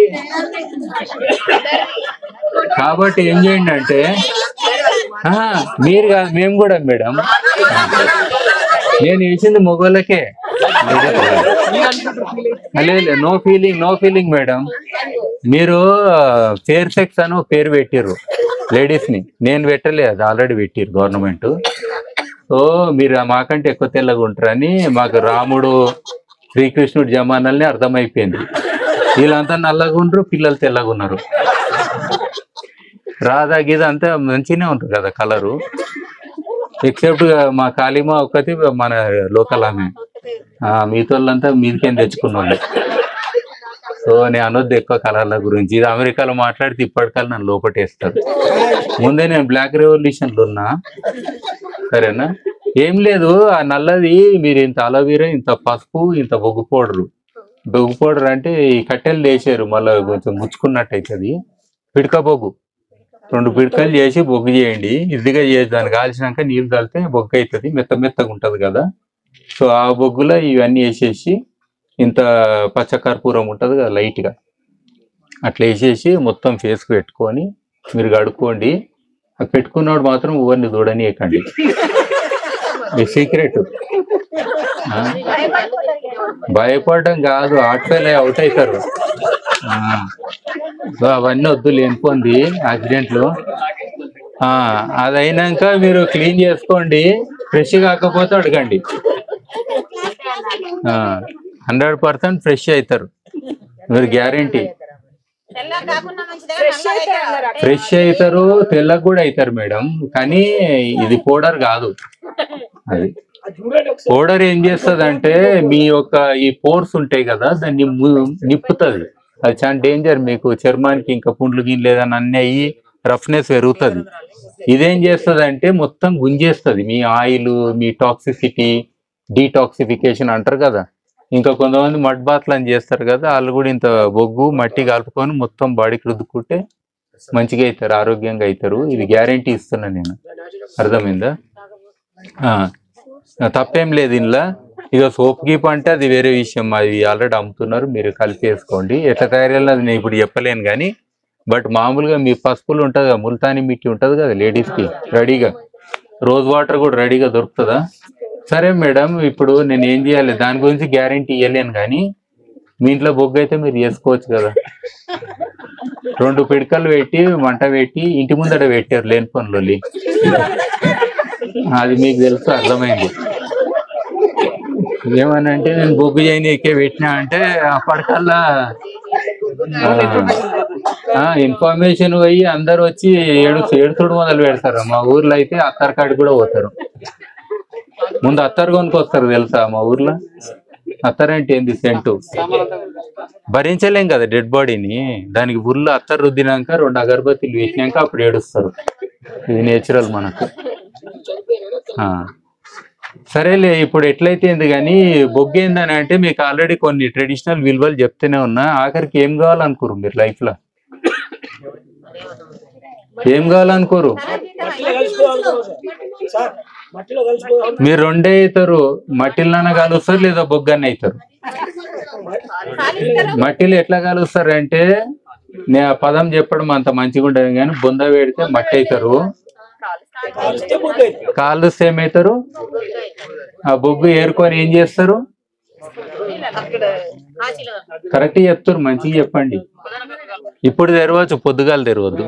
కాబట్టి ఏం చేయండి అంటే ఆ, మీరు కాదు మేము కూడా మేడం నేను వేసింది మొగోళ్ళకే లేదు no feeling no feeling madam మీరు ఫేర్ సెక్స్ అని ఒక పేరు పెట్టిర్రు లేడీస్ ని నేను పెట్టలేదు అది ఆల్రెడీ పెట్టిర్రు గవర్నమెంట్ సో మీరు మాకంటే ఎక్కువ తెల్లగా ఉంటారని మాకు రాముడు శ్రీకృష్ణుడు జమానాల్ని అర్థమైపోయింది వీళ్ళంతా నల్లగా ఉండరు పిల్లలు తెల్లగా ఉన్నారు రాధా గీత అంతా మంచిగానే ఉంటుంది కదా కలరు ఎక్సెప్ట్ మా కాళీమా ఒక్కటి మన లోకల్ ఆమె ఆ, మిగతా వాళ్ళంతా మీదికేం తెచ్చుకున్న వాళ్ళే సో నేను అనొద్దు ఎక్కువ కలర్ల గురించి ఇది అమెరికాలో మాట్లాడితే ఇప్పటికల్లా నన్ను లోపటేస్తారు ముందే నేను బ్లాక్ రెవల్యూషన్ లో ఉన్నా సరేనా ఏం లేదు ఆ నల్లది మీరు ఇంత అలవీరా ఇంత పసుపు ఇంత బొగ్గు పౌడరు బొగ్గు పౌడర్ అంటే ఈ కట్టెలు వేసారు మళ్ళీ కొంచెం ముచ్చుకున్నట్టు అవుతుంది పిడక బొగ్గు రెండు పిడకలు చేసి బొగ్గు చేయండి ఇదిగా చేసి దాన్ని కాల్చినాక నీళ్ళు కలితే బొగ్గు అవుతుంది మెత్త మెత్తగా ఉంటది కదా సో ఆ బొగ్గులో ఇవన్నీ వేసేసి ఇంత పచ్చకర్పూరం ఉంటుంది కదా లైట్గా అట్లా వేసేసి మొత్తం ఫేస్కి పెట్టుకొని మీరు కడుక్కోండి ఆ పెట్టుకున్నవాడు మాత్రం ఎవరిని చూడనీయకండి మీ సీక్రెట్ భయపడడం కాదు ఆటోలే అవుట్ అవుతారు ఆ. సో అవన్నీ వద్దు లేనిపోంది యాక్సిడెంట్లు ఆ, అది అయినాక మీరు క్లీన్ చేసుకోండి ఫ్రెష్ కాకపోతే అడగండి హండ్రెడ్ పర్సెంట్ ఫ్రెష్ అవుతారు మీరు గ్యారంటీ తెల్లగా కాకుండా మంచిదే నల్లగా అయితే ఫ్రెష్ అవుతారు తెల్లగా కూడా అవుతారు మేడం కానీ ఇది పౌడర్ కాదు అది అది చూడండి ఒకసారి పౌడర్ ఏం చేస్తుంది అంటే మీ యొక్క ఈ పోర్స్ ఉంటాయి కదా దాన్ని నిప్పుతుంది అది చాలా డేంజర్ మీకు చర్మానికి ఇంకా పుండ్లు గిన్నె లేదని అన్ని అయ్యి రఫ్నెస్ పెరుగుతుంది ఇదేం చేస్తుంది అంటే మొత్తం గుంజేస్తుంది మీ ఆయిల్ మీ టాక్సిసిటీ డీటాక్సిఫికేషన్ అంటారు కదా ఇంకా కొంతమంది మడ్ బాత్లు అని చేస్తారు కదా వాళ్ళు కూడా ఇంత బొగ్గు మట్టి కలుపుకొని మొత్తం బాడీకి రుద్దుకుంటే మంచిగా అవుతారు ఆరోగ్యంగా అవుతారు ఇది గ్యారంటీ ఇస్తున్నా నేను అర్థమైందా ఆ, తప్పేం లేదు ఇంట్లో ఇక సోప్ గీప్ అంటే అది వేరే విషయం అది ఆల్రెడీ అమ్ముతున్నారు మీరు కలిపి వేసుకోండి ఎట్లా తయారయ్యాలో అది నేను ఇప్పుడు చెప్పలేను కానీ బట్ మామూలుగా మీ పసుపులు ఉంటుంది కదా ముల్తాని మిట్టి ఉంటుంది కదా లేడీస్ కి రెడీగా రోజ్ వాటర్ కూడా రెడీగా దొరుకుతుందా సరే మేడం ఇప్పుడు నేను ఏం చేయాలి దాని గురించి గ్యారంటీ ఇవ్వలేను కానీ మీ ఇంట్లో బొగ్గు అయితే మీరు చేసుకోవచ్చు కదా రెండు పిడకలు పెట్టి మంట పెట్టి ఇంటి ముందర పెట్టారు లేని పనులు అది మీకు తెలుసు అర్థమైంది ఏమనంటే నేను బొగ్గు చేయని ఎక్కే పెట్టినా అంటే అప్పటికల్లా ఇన్ఫర్మేషన్ పోయి అందరు వచ్చి ఏడు ఏడుతుడు మొదలు పెడతారు మా ఊర్లో అయితే అత్తర్ కాడికి కూడా పోతారు ముందు అత్తరు కొనుక్కొస్తారు తెలుసా మా ఊర్లో అత్తర్ అంటే ఏంది సెంటు భరించలేం కదా డెడ్ బాడీని దానికి ఉర్లు అత్తర్ రుద్దినాక రెండు అగరబత్తిలు వేసినాక అప్పుడు ఏడుస్తారు ఇది నేచురల్ మనకు ఆ. సరేలే ఇప్పుడు ఎట్లయితే ఏంది కానీ బొగ్గేందని అంటే మీకు ఆల్రెడీ కొన్ని ట్రెడిషనల్ విలువలు చెప్తూనే ఉన్నా ఆఖరికి ఏం కావాలనుకోరు మీరు లైఫ్ లో ఏం కావాలనుకోరు మట్టిలో కలిసిపోవాలి సార్ మట్టిలో కలిసిపోవాలి మీరు రెండే అవుతారు మట్టిలోనే కలుస్తారు లేదా బొగ్గన్న అవుతారు మట్టిలో ఎట్లా కలుస్తారు అంటే నేను ఆ పదం చెప్పడం అంత మంచిగా ఉండదు కానీ బొంద పెడితే మట్టి అవుతారు కాలిస్తే బుక్ అవుతుంది కాళ్ళు ఏమవుతారు ఆ బొగ్గు ఏరుకొని ఏం చేస్తారు కరెక్ట్ చెప్తారు మంచిగా చెప్పండి ఇప్పుడు తెరవచ్చు పొద్దుగాలు తెరవద్దు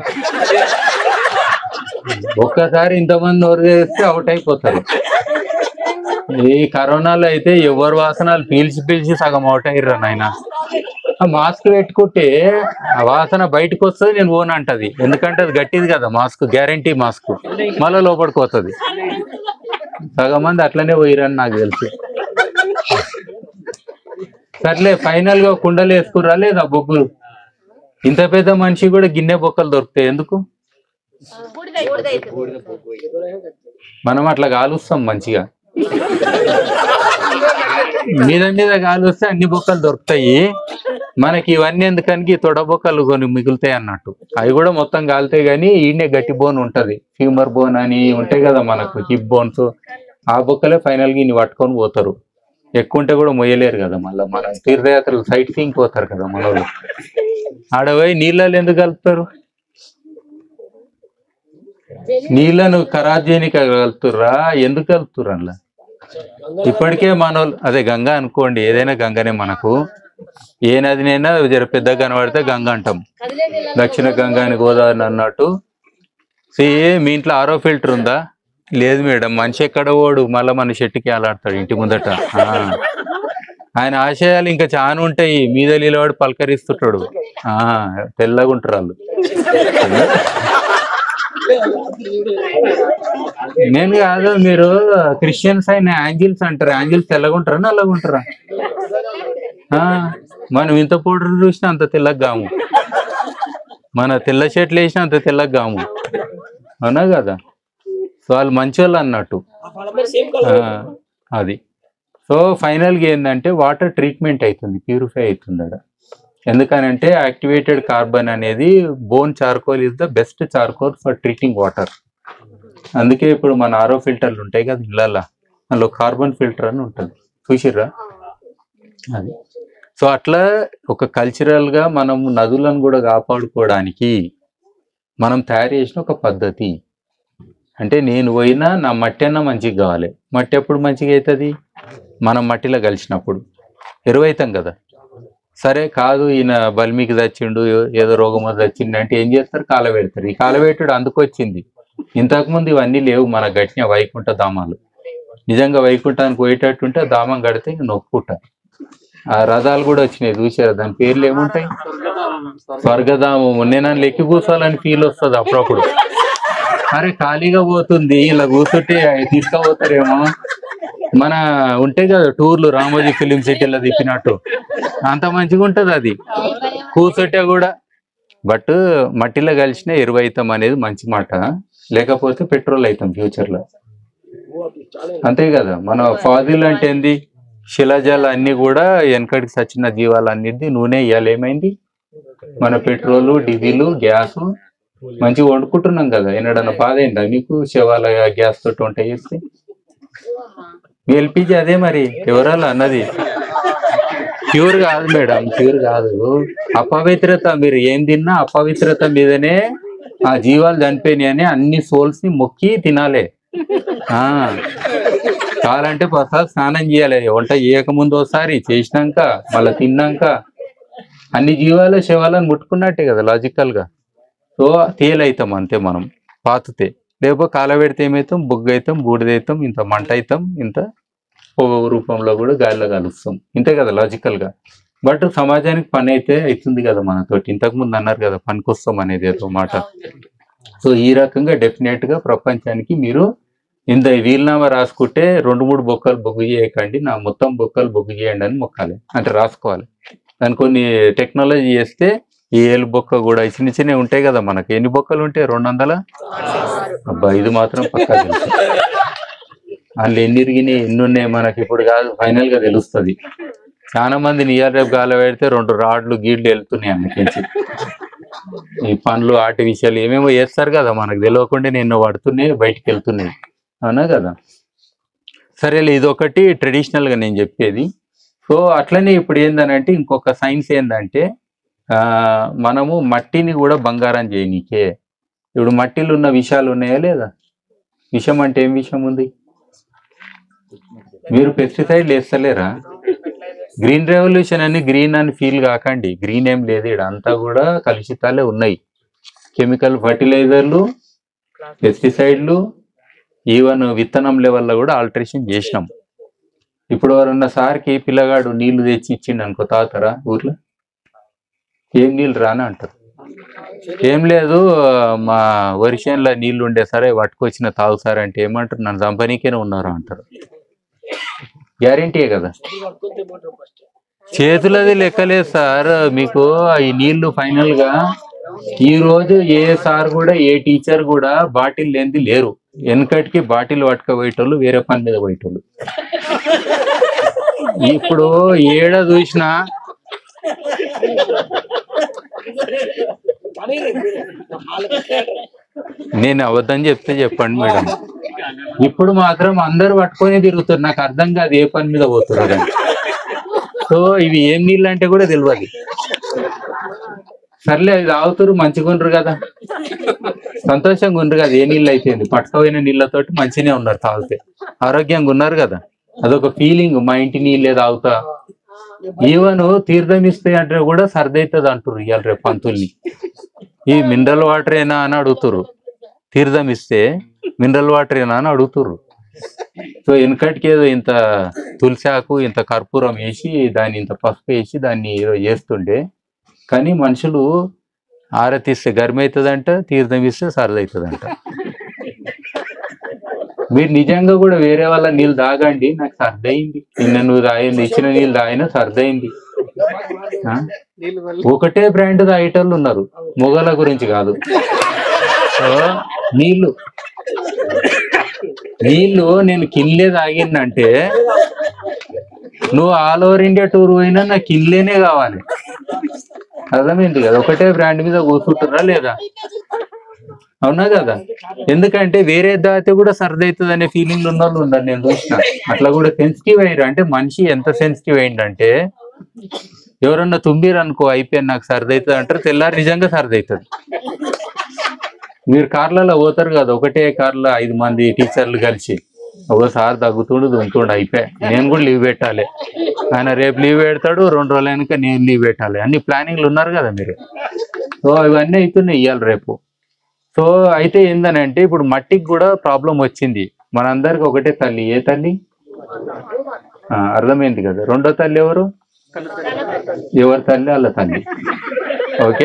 ఒక్కసారి ఇంతమంది నోరు తెరిస్తే అవుట్ అయిపోతారు ఈ కరోనాలో అయితే ఎవరు వాసనలు పీల్చి పీల్చి సగం అవుట్ అయ్యారు నాయన ఆ మాస్క్ పెట్టుకుంటే ఆ వాసన బయటకు వస్తుంది నేను ఓన్ అంటది ఎందుకంటే అది గట్టిది కదా మాస్క్ గ్యారంటీ మాస్క్ మళ్ళీ లోపలికి వస్తుంది సగం మంది అట్లనే పోయిరని నాకు తెలుసు సర్లే ఫైనల్ గా కుండలు వేసుకురా లేదా బొగ్గులు ఇంత పెద్ద మనిషి కూడా గిన్నె బొక్కలు దొరుకుతాయి ఎందుకు మనం అట్లా కాలుస్తాం మంచిగా మీద మీద కాలుస్తే అన్ని బొక్కలు దొరుకుతాయి మనకి ఇవన్నీ ఎందుకని తొడ బొక్కలు కొన్ని మిగులుతాయి అన్నట్టు అవి కూడా మొత్తం కాలుతాయి కానీ ఈయనే గట్టి బోన్ ఉంటది ఫ్యూమర్ బోన్ అని ఉంటాయి కదా మనకు హిప్ బోన్స్ ఆ బొక్కలే ఫైనల్ గా ఇన్ని పట్టుకొని పోతారు ఎక్కువ ఉంటే కూడా మొయ్యలేరు కదా మళ్ళీ మన తీర్థయాత్రలు సైట్ సీయింగ్ పోతారు కదా మనోళ్ళు ఆడపోయి నీళ్ళలో ఎందుకు కలుపుతారు నీళ్ళను ఖరాబ్ చేయనికి కలుపుతుర్రా ఎందుకు కలుపుతుర్రు అందులో ఇప్పటికే మనోళ్ళు అదే గంగా అనుకోండి ఏదైనా గంగనే మనకు ఏ నదినైనా జర పెద్దగా కనబడితే గంగ అంటాం దక్షిణ గంగా అని గోదావరి అన్నట్టు సే మీ ఇంట్లో ఆరో ఫిల్టర్ ఉందా లేదు మేడం మనిషి ఎక్కడ ఓడు మళ్ళీ మన చెట్టుకి అలాడతాడు ఇంటి ముందట ఆ. ఆయన ఆశయాలు ఇంకా చాలా ఉంటాయి మీద నిలబడి పలకరిస్తుంటాడు ఆ తెల్లగా ఉంటారు వాళ్ళు నేను కాదు మీరు క్రిస్టియన్స్ అయిన యాంగిల్స్ అంటారు యాంగిల్స్ తెల్లగా ఉంటారా నల్లగా ఉంటారా ఆ, మనం ఇంత పౌడర్ చూసినా అంత తెల్లగా గాము మన తెల్ల షర్ట్లు వేసినా అంత తెల్లగా గాము అవునా కదా సో వాళ్ళు మంచోళ్ళు అన్నట్టు ఆ ఫలం మీద సేమ్ ఆ, కలర్ అది సో ఫైనల్గా ఏంటంటే వాటర్ ట్రీట్మెంట్ అవుతుంది ప్యూరిఫై అవుతుంది అక్కడ ఎందుకనంటే యాక్టివేటెడ్ కార్బన్ అనేది bone charcoal is the best charcoal for treating water అందుకే ఇప్పుడు మన ఆరో ఫిల్టర్లు ఉంటాయి కదా ఇళ్ళల్లో అందులో కార్బన్ ఫిల్టర్ అని ఉంటుంది చూసిర్రా అది సో అట్లా ఒక కల్చరల్ గా మనం నదులను కూడా కాపాడుకోవడానికి మనం తయారు చేసిన ఒక పద్ధతి అంటే నేను పోయినా నా మట్టి అన్న మంచిగా కావాలి మట్టి ఎప్పుడు మంచిగా అవుతుంది మనం మట్టిలో కలిసినప్పుడు ఎరువైతాం కదా సరే కాదు ఈయన బల్మికి చచ్చిండు ఏదో రోగం చచ్చిండు అంటే ఏం చేస్తారు కాలబెడతారు ఈ కాలబెట్టుడు అందుకొచ్చింది ఇంతకుముందు ఇవన్నీ లేవు మన గట్టిన వైకుంఠ ధామాలు నిజంగా వైకుంఠానికి పోయేటట్టుంటే ఆ ధామం కడితే ఇంక నొప్పుకుంటా ఆ రథాలు కూడా వచ్చినాయి చూసారా దాని పేర్లు ఏముంటాయి స్వర్గధామం నేను లెక్కి కూర్చోవాలని ఫీల్ వస్తుంది అప్పుడప్పుడు అరే ఖాళీగా పోతుంది ఇలా కూర్చుంటే తీసుకుపోతారేమో మన ఉంటాయి కదా టూర్లు రామోజీ ఫిలిం సిటీలో తిప్పినట్టు అంత మంచిగా ఉంటది అది కూర్చుంటే కూడా బట్ మట్టిలో కలిసిన ఎరువు అవుతాం అనేది మంచి మాట లేకపోతే పెట్రోల్ అవుతాం ఫ్యూచర్ లో చాలా అంతే కదా మన ఫాజిల్ అంటే ఏంది శిలాజాలు అన్ని కూడా వెనకడికి సచిన జీవాలన్నిటిది నూనె ఇవాళ ఏమైంది మన పెట్రోల్ డీజిల్ గ్యాస్ మంచిగా వండుకుంటున్నాం కదా ఎన్నడన్నా బాధ అయిందా మీకు శవాల గ్యాస్ తోటి వంట చేస్తే మీ ఎల్పిజి అదే మరి ఎవరాలు అన్నది ప్యూర్ కాదు మేడం ప్యూర్ కాదు అపవిత్రత మీరు ఏం తిన్నా అపవిత్రత మీదనే ఆ జీవాలు చనిపోయినాయని అన్ని సోల్స్ ని మొక్కి తినాలి ఆ కావాలంటే ప్రసాద్ స్నానం చేయాలి వంట చేయకముందు ఒకసారి చేసినాక మళ్ళీ తిన్నాక అన్ని జీవాలు శవాలను ముట్టుకున్నట్టే కదా లాజికల్ గా సో తేలైతాం అంతే మనం పాతుతే లేకపోతే కాలబెడితే ఏమవుతాం బొగ్గు అవుతాం బూడిదైతాం ఇంత మంట అవుతాం ఇంత పొగ రూపంలో కూడా గాలిలో కలుస్తాం ఇంతే కదా లాజికల్ గా బట్ సమాజానికి పని అయితే అవుతుంది కదా మనతోటి ఇంతకు ముందు అన్నారు కదా పనికొస్తాం అనేది ఏదో మాట సో ఈ రకంగా డెఫినెట్ గా ప్రపంచానికి మీరు ఇంత వీలునామా రాసుకుంటే రెండు మూడు బొక్కలు బొగ్గు చేయకండి నా మొత్తం బొక్కలు బొగ్గు చేయండి అని మొక్కాలి అంటే రాసుకోవాలి దాని కొన్ని టెక్నాలజీ చేస్తే ఈ ఏలు బొక్క కూడా చిన్న చిన్నవి ఉంటాయి కదా మనకి ఎన్ని బొక్కలు ఉంటాయి రెండు వందల అబ్బా ఇది మాత్రం పక్కా తెలుసు అందులో ఎన్ని ఇరిగినాయి ఎన్ని ఉన్నాయి మనకి ఇప్పుడు కాదు ఫైనల్ గా తెలుస్తుంది చాలా మంది నియర్ రేపు గాలి పెడితే రెండు రాడ్లు గీడ్లు వెళ్తున్నాయి అందుకించి ఈ పనులు ఆర్టిఫిషియల్ ఏమేమో చేస్తారు కదా మనకు తెలియకుండా ఎన్నో పడుతున్నాయి బయటికి వెళ్తున్నాయి అవునా కదా సరేలే ఇది ఒకటి ట్రెడిషనల్ గా నేను చెప్పేది సో అట్లనే ఇప్పుడు ఏందనంటే ఇంకొక సైన్స్ ఏంటంటే ఆ మనము మట్టిని కూడా బంగారం చేయనీకే ఇప్పుడు మట్టిలో ఉన్న విషయాలు ఉన్నాయా లేదా విషం అంటే ఏం విషయం ఉంది మీరు పెస్టిసైడ్లు వేస్తలేరా గ్రీన్ రెవల్యూషన్ అని గ్రీన్ అని ఫీల్ కాకండి గ్రీన్ ఏం లేదు ఇక్కడ అంతా కూడా కలుషితాలే ఉన్నాయి కెమికల్ ఫర్టిలైజర్లు పెస్టిసైడ్లు ఈవెన్ విత్తనం లెవెల్లో కూడా ఆల్టరేషన్ చేసినాం ఇప్పుడు ఎవరన్నా సార్కి పిల్లగాడు నీళ్లు తెచ్చి ఇచ్చిండు అనుకో తాగుతారా ఊర్లో ఏం నీళ్ళు రాని అంటారు ఏం లేదు మా వరిషన్లో నీళ్లు ఉండే సరే పట్టుకొచ్చిన తాగు సార్ అంటే ఏమంటారు నన్ను చంపనీకేనే ఉన్నారు అంటారు గ్యారంటీయే కదా చేతులది లెక్కలేదు సార్ మీకు ఈ నీళ్లు ఫైనల్ గా ఈ రోజు ఏ సార్ కూడా ఏ టీచర్ కూడా బాటిల్ లేనిది లేరు వెనకటికి బాటిల్ పట్టుకపోయేటోళ్ళు వేరే పని మీద పోయేటోళ్ళు ఇప్పుడు ఏడ చూసినా నేను అబద్ధం చెప్తే చెప్పండి మేడం ఇప్పుడు మాత్రం అందరు పట్టుకొని తిరుగుతారు నాకు అర్థం కాదు ఏ పని మీద పోతున్నారు అని సో ఇవి ఏం నీళ్ళు అంటే కూడా తెలియదు సర్లే అది తాగుతారు మంచిగా ఉండరు కదా సంతోషంగా ఉండరు కదా ఏ నీళ్ళు అయిపోయింది పట్టుకపోయిన నీళ్ళతోటి మంచిగానే ఉన్నారు తాగితే ఆరోగ్యంగా ఉన్నారు కదా అదొక ఫీలింగ్ మా ఇంటి నీళ్ళే తాగుతా ఈవెన్ తీర్థం ఇస్తే అంటే కూడా సర్ది అవుతుంది అంటారు ఇవాళ రేపు పంతుల్ని ఈ మినరల్ వాటర్ ఏనా అని అడుగుతారు తీర్థం ఇస్తే మినరల్ వాటర్ ఏనా అని అడుగుతారు సో వెనకటికి ఏదో ఇంత తులసి ఆకు ఇంత కర్పూరం వేసి దాన్ని ఇంత పసుపు వేసి దాన్ని ఏదో చేస్తుండే కానీ మనుషులు ఆరతిస్తే గర్మి అవుతుందంట తీర్థం ఇస్తే సరదా అవుతుందంట మీరు నిజంగా కూడా వేరే వాళ్ళ నీళ్ళు తాగండి నాకు సర్దయింది నిన్న నువ్వు తాగింది ఇచ్చిన నీళ్ళు తాగినా సర్దయింది ఆ? ఒకటే బ్రాండ్ తాగేటోళ్ళు ఉన్నారు మొగల గురించి కాదు సో నీళ్ళు నీళ్ళు నేను కిన్లే తాగిందంటే నువ్వు ఆల్ ఓవర్ ఇండియా టూర్ పోయినా నాకు కిన్లేనే కావాలి అర్థమైంది కదా ఒకటే బ్రాండ్ మీద కూర్చుంటారా లేదా అవునా కదా ఎందుకంటే వేరే దాతే కూడా సర్ది అవుతుంది అనే ఫీలింగ్ ఉన్న వాళ్ళు ఉన్నారు నేను చూసిన అట్లా కూడా సెన్సిటివ్ అయ్యారు అంటే మనిషి ఎంత సెన్సిటివ్ అయిందంటే ఎవరన్నా తుంబిరు అనుకో అయిపోయాను నాకు సర్ది అవుతుంది అంటారు తెల్లారి నిజంగా సర్ది అవుతుంది మీరు కార్లలో పోతారు కదా ఒకటే కార్లో ఐదు మంది టీచర్లు కలిసి ఒకసారి తగ్గుతుండు దుంతుండు అయిపోయా నేను కూడా లీవ్ పెట్టాలి ఆయన రేపు లీవ్ పెడతాడు రెండు రోజులు వెనక నేను లీవ్ పెట్టాలి అన్ని ప్లానింగ్లు ఉన్నారు కదా మీరు సో ఇవన్నీ అవుతున్నాయి ఇవ్వాలి రేపు సో అయితే ఏందనంటే ఇప్పుడు మట్టికి కూడా ప్రాబ్లం వచ్చింది మనందరికి ఒకటే తల్లి ఏ తల్లి ఆ, అర్థమైంది కదా రెండో తల్లి ఎవరు ఎవరి తల్లి వాళ్ళ తల్లి ఓకే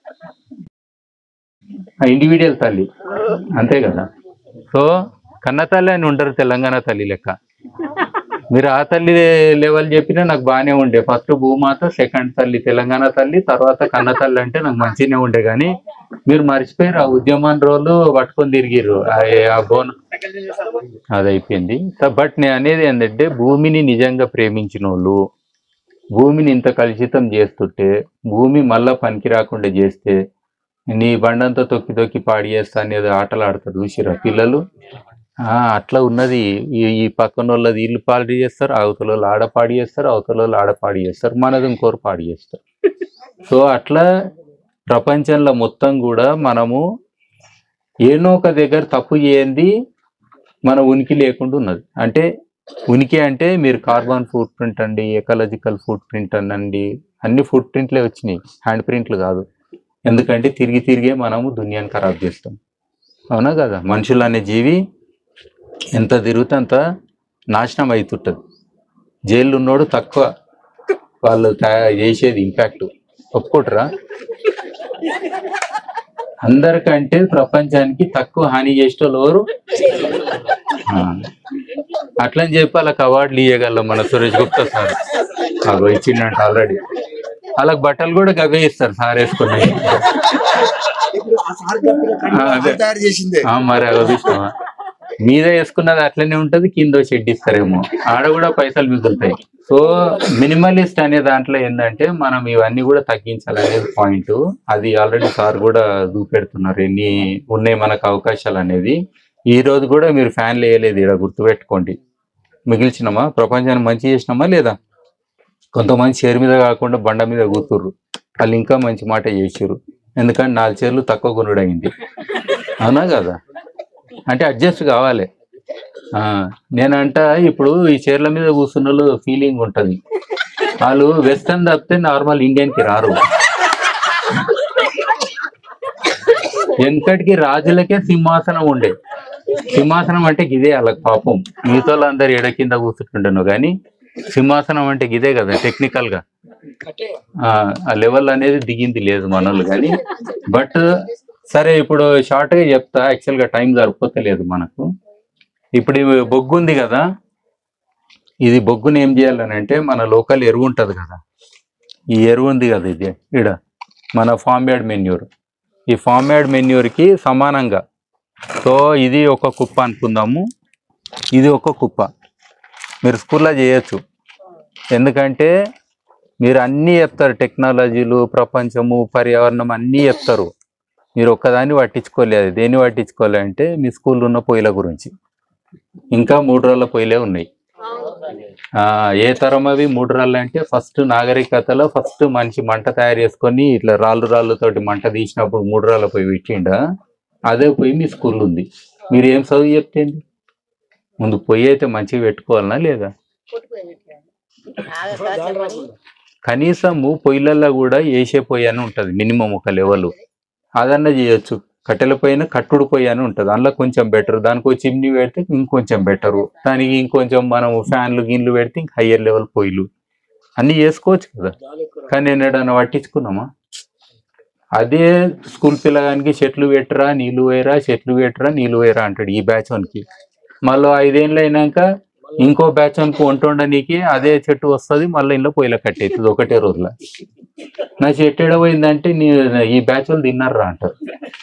ఇండివిజువల్ తల్లి అంతే కదా సో కన్న తల్లి అని ఉండరు తెలంగాణ తల్లి లెక్క మీరు ఆ తల్లి లెవెల్ చెప్పినా నాకు బాగానే ఉండే ఫస్ట్ భూమాత సెకండ్ తల్లి తెలంగాణ తల్లి తర్వాత కన్న తల్లి అంటే నాకు మంచిగానే ఉండే కానీ మీరు మర్చిపోయారు ఆ ఉద్యమాన్ని రోజులు పట్టుకొని తిరిగిర్రు ఆ- ఆ బోన్ అది అయిపోయింది బట్ నేను అనేది ఏంటంటే భూమిని నిజంగా ప్రేమించిన వాళ్ళు భూమిని ఇంత కలుషితం చేస్తుంటే భూమి మళ్ళా పనికి రాకుండా చేస్తే నీ బండంతా తొక్కి తొక్కి పాడి చేస్తా అనేది ఆటలు ఆడతారు చూసిరా పిల్లలు ఆ అట్లా ఉన్నది ఈ ఈ పక్కన వాళ్ళది ఇల్లు పాడి చేస్తారు అవతల వాళ్ళు ఆడ పాడి చేస్తారు అవతల వాళ్ళు ఆడ పాడి చేస్తారు మనది ఇంకోరు పాడి చేస్తారు సో అట్లా ప్రపంచంలో మొత్తం కూడా మనము ఏనో ఒక దగ్గర తప్పు చేయండి మన ఉనికి లేకుండా ఉన్నది అంటే ఉనికి అంటే మీరు కార్బన్ ఫుట్ ప్రింట్ అండి ఎకలాజికల్ ఫుట్ ప్రింట్ అనండి అన్ని ఫుట్ ప్రింట్లే వచ్చినాయి హ్యాండ్ ప్రింట్లు కాదు ఎందుకంటే తిరిగి తిరిగే మనము దునియాని ఖరాబ్ చేస్తాం అవునా కదా మనుషులు అనే జీవి ఎంత తిరిగితే అంత నాశనం అవుతుంటుంది జైలు ఉన్నోడు తక్కువ వాళ్ళు తయా- చేసేది ఇంపాక్ట్ ఒప్పుకుంటారా అందరికంటే ప్రపంచానికి తక్కువ హాని చేసేటోళ్ళు ఎవరు ఆ. అట్లని చెప్పి వాళ్ళకి అవార్డులు ఇవ్వగలం మన సురేష్ గుప్తా సార్ అగో ఇచ్చిండంట ఆల్రెడీ వాళ్ళకి బట్టలు కూడా గవే ఇస్తారు సార్ వేసుకున్నాయి ఇప్పుడు ఆ సార్ చెప్పిన కండువా ఆ, అదే. ఆ తయారు చేసిందే ఆ, మరి అగో చూసినావా మీద వేసుకున్నది అట్లనే ఉంటది కింద షెడ్ ఇస్తారేమో ఆడ కూడా పైసలు మిగులుతాయి సో మినిమలిస్ట్ అనే దాంట్లో ఏంటంటే మనం ఇవన్నీ కూడా తగ్గించాలనేది పాయింట్ అది ఆల్రెడీ సార్ కూడా చూపెడుతున్నారు ఎన్ని ఉన్నాయి మనకు అవకాశాలు అనేది ఈ రోజు కూడా మీరు ఫ్యాన్లు వేయలేదు ఇక్కడ గుర్తుపెట్టుకోండి మిగిల్చినామా ప్రపంచాన్ని మంచి చేసినామా లేదా కొంతమంది చైర్ మీద కాకుండా బండ మీద కూతుర్రు వాళ్ళు ఇంకా మంచి మాట చేసారు ఎందుకంటే నాలుగు చీరలు తక్కువ కొనుడు అయింది అవునా కదా అంటే అడ్జస్ట్ కావాలి ఆ, నేనంట ఇప్పుడు ఈ చీరల మీద కూర్చున్న వాళ్ళు ఫీలింగ్ ఉంటది వాళ్ళు వెస్టర్న్ తప్పితే నార్మల్ ఇండియన్ కి రారు వెనకటికి రాజులకే సింహాసనం ఉండే సింహాసనం అంటే గిదే వాళ్ళకి పాపం మిగతా వాళ్ళందరూ ఎడ కింద కూర్చుంటుండను కానీ సింహాసనం అంటే గిదే కదా టెక్నికల్ గా కట్టే ఆ ఆ లెవెల్ అనేది దిగింది లేదు మనోళ్ళు కానీ బట్ సరే ఇప్పుడు షార్ట్ గా చెప్తా యాక్చువల్ గా టైం సరిపోతలేదు మనకు ఇప్పుడు ఈ బొగ్గు ఉంది కదా ఇది బొగ్గుని ఏం చేయాలని అంటే మన లోకల్ ఎరువు ఉంటది కదా ఈ ఎరువు ఉంది కదా ఇది ఈడ మన ఫామ్ యార్డ్ మెన్యూర్ ఈ ఫామ్ యార్డ్ మెన్యూర్కి సమానంగా సో ఇది ఒక కుప్ప అనుకుందాము ఇది ఒక కుప్ప మీరు స్కూల్లో చేయొచ్చు ఎందుకంటే మీరు అన్నీ చెప్తారు టెక్నాలజీలు ప్రపంచము పర్యావరణం అన్నీ చెప్తారు మీరు ఒక్కదాన్ని పట్టించుకోలేదు దేన్ని పట్టించుకోలే అంటే మీ స్కూల్లో ఉన్న పొయ్యిల గురించి ఇంకా మూడు రాళ్ళ పొయ్యిలే ఉన్నాయి ఆ, ఏ తరం అవి మూడు రాళ్ళు అంటే ఫస్ట్ నాగరికతలో ఫస్ట్ మనిషి మంట తయారు చేసుకొని ఇట్లా రాళ్ళు రాళ్ళతోటి మంట తీసినప్పుడు మూడు రాళ్ళ పొయ్యి పెట్టిండా అదే పొయ్యి మీ స్కూల్ ఉంది మీరు ఏం చదువు చెప్తేంది ముందు పొయ్యి అయితే మంచిగా పెట్టుకోవాలనా లేదా దాని రాకుండా కనీసము పొయ్యిలల్లో కూడా వేసే పొయ్యి అని ఉంటుంది మినిమం ఒక లెవెల్ అదన్న చేయొచ్చు కట్టెల పైన కట్టుడు పొయ్యి అని ఉంటుంది అందులో కొంచెం బెటర్ దానికి ఒక చిమ్ని పెడితే ఇంకొంచెం బెటరు దానికి ఇంకొంచెం మనం ఫ్యాన్లు గిన్లు పెడితే ఇంక హయ్యర్ లెవెల్ పొయ్యిలు అన్నీ చేసుకోవచ్చు కదా దాని ఎక్కువ కానీ నేను ఎడన్నా పట్టించుకున్నామా అదే స్కూల్ పిల్లగానికి చెట్లు పెట్టరా నీళ్లు వేయరా చెట్లు పెట్టరా నీళ్లు వేయరా అంటాడు ఈ బ్యాచ్ వన్కి మళ్ళీ ఐదేళ్ళు అయినాక ఇంకో బ్యాచ్ వన్కి వంట వండనీకి అదే చెట్టు వస్తుంది మళ్ళీ ఇంట్లో పొయ్యిలో కట్టేస్తుంది ఒకటే రోజులో నా చెట్టు ఎడ పోయిందంటే నీ ఈ బ్యాచ్ వాళ్ళు తిన్నారా అంటారు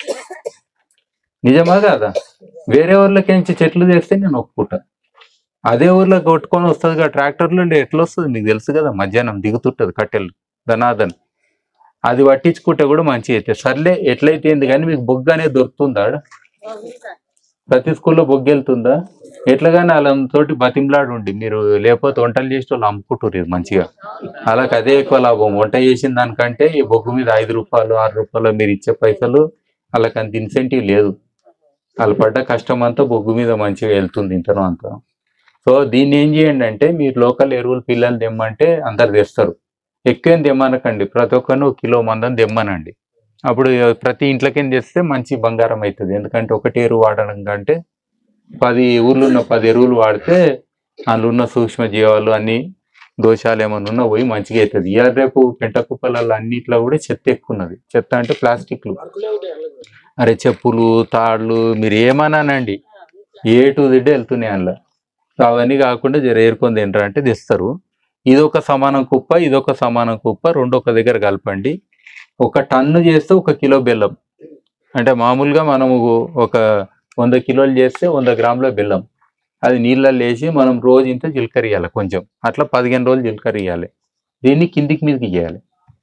నిజమా కాదా వేరే ఊర్లకి నుంచి చెట్లు తెస్తే నేను ఒప్పుకుంటా అదే ఊర్లో కొట్టుకొని వస్తుంది కదా ట్రాక్టర్లో ఎట్లా వస్తుంది మీకు తెలుసు కదా మధ్యాహ్నం దిగుతుంటది కట్టెలు ధనాదన్ అది పట్టించుకుంటే కూడా మంచి అయితే సర్లే ఎట్లయితే ఏంది కానీ మీకు బొగ్గు అనేది దొరుకుతుందా ఆడ? ప్రతి స్కూల్లో బొగ్గు వెళ్తుందా ఎట్లాగానే వాళ్ళతోటి బతిమలాడు ఉండి మీరు లేకపోతే వంటలు చేసి వాళ్ళు అమ్ముకుంటారు ఇది మంచిగా అలాగ అదే ఎక్కువ లాభం వంట చేసిన దానికంటే ఈ బొగ్గు మీద ఐదు రూపాయలు ఆరు రూపాయలు మీరు ఇచ్చే పైసలు వాళ్ళకి అంత ఇన్సెంటివ్ లేదు వాళ్ళు పడ్డ కష్టం అంతా బొగ్గు మీద మంచిగా వెళ్తుంది ఇంతనో అంత సో దీన్ని ఏం చేయండి అంటే మీరు లోకల్ ఎరువులు పిల్లలు తెమ్మంటే అందరు తెస్తారు ఎక్కువేం తెమ్మనకండి ప్రతి ఒక్కరిని ఒక కిలో మందని తెమ్మనండి అప్పుడు ప్రతి ఇంట్లోకి తెస్తే మంచి బంగారం అవుతుంది ఎందుకంటే ఒకటి ఎరువు వాడడం కంటే పది ఊర్లు ఉన్న పది ఎరువులు వాడితే అందులో ఉన్న సూక్ష్మ జీవాలు అన్ని దోషాలు ఏమైనా ఉన్నా పోయి మంచిగా అవుతుంది ఇవాళ రేపు పెంట కుప్పలలో అన్నిట్లో కూడా చెత్త ఎక్కువ ఉన్నది చెత్త అంటే ప్లాస్టిక్లు వర్కులే ఉంటాయి అందులో. అరే చెప్పులు తాళ్ళు మీరు ఏమన్నానండి ఏ టు దిడ్డే వెళ్తున్నాయి అందులో సో అవన్నీ కాకుండా జర ఏరుకొని తింటారు అంటే తెస్తారు ఇది ఒక సమానం కుప్ప ఇది ఒక సమానం కుప్ప రెండు ఒక దగ్గర కలపండి ఒక టన్ను చేస్తే ఒక కిలో బెల్లం అంటే మామూలుగా మనము ఒక వంద కిలోలు చేస్తే వంద గ్రాముల బెల్లం అది నీళ్ళల్లో వేసి మనం రోజు ఇంత జీలకర్ర ఇవ్వాలి కొంచెం అట్లా పదిహేను రోజులు జీలకర్ర ఇవ్వాలి దీన్ని కిందికి మీదకి ఇవ్వాలి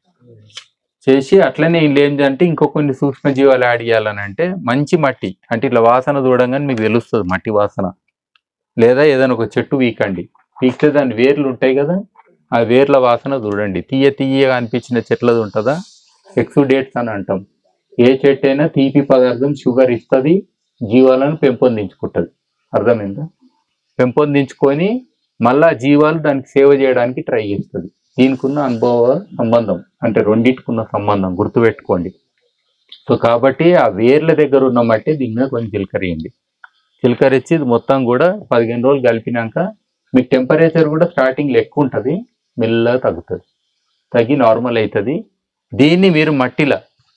చేసి అట్లనే వీళ్ళు ఏంటంటే ఇంకో కొన్ని సూక్ష్మజీవాలు యాడ్ చేయాలని అంటే మంచి మట్టి అంటే ఇట్లా వాసన చూడంగానే మీకు తెలుస్తుంది మట్టి వాసన లేదా ఏదైనా ఒక చెట్టు వీకండి వీక్తే దాని వేర్లు ఉంటాయి కదా ఆ వేర్ల వాసన చూడండి తీయ తీయగా అనిపించిన చెట్లది ఉంటుందా ఎక్సుడేట్స్ అని అంటాం ఏ చెట్టు అయినా తీపి పదార్థం షుగర్ ఇస్తుంది జీవాలను పెంపొందించుకుంటుంది అర్థమైందా పెంపొందించుకొని మళ్ళా జీవాలు దానికి సేవ చేయడానికి ట్రై చేస్తుంది దీనికి ఉన్న అనుభవ సంబంధం అంటే రెండింటికున్న సంబంధం గుర్తుపెట్టుకోండి సో కాబట్టి ఆ వేర్ల దగ్గర ఉన్న మట్టి దీని మీద కొంచెం చిలకరియండి చిలకరించి ఇది మొత్తం కూడా పదిహేను రోజులు కలిపినాక మీకు టెంపరేచర్ కూడా స్టార్టింగ్లో ఎక్కువ ఉంటుంది మెల్లగా తగ్గుతుంది తగ్గి నార్మల్ అవుతుంది దీన్ని మీరు మట్టిలో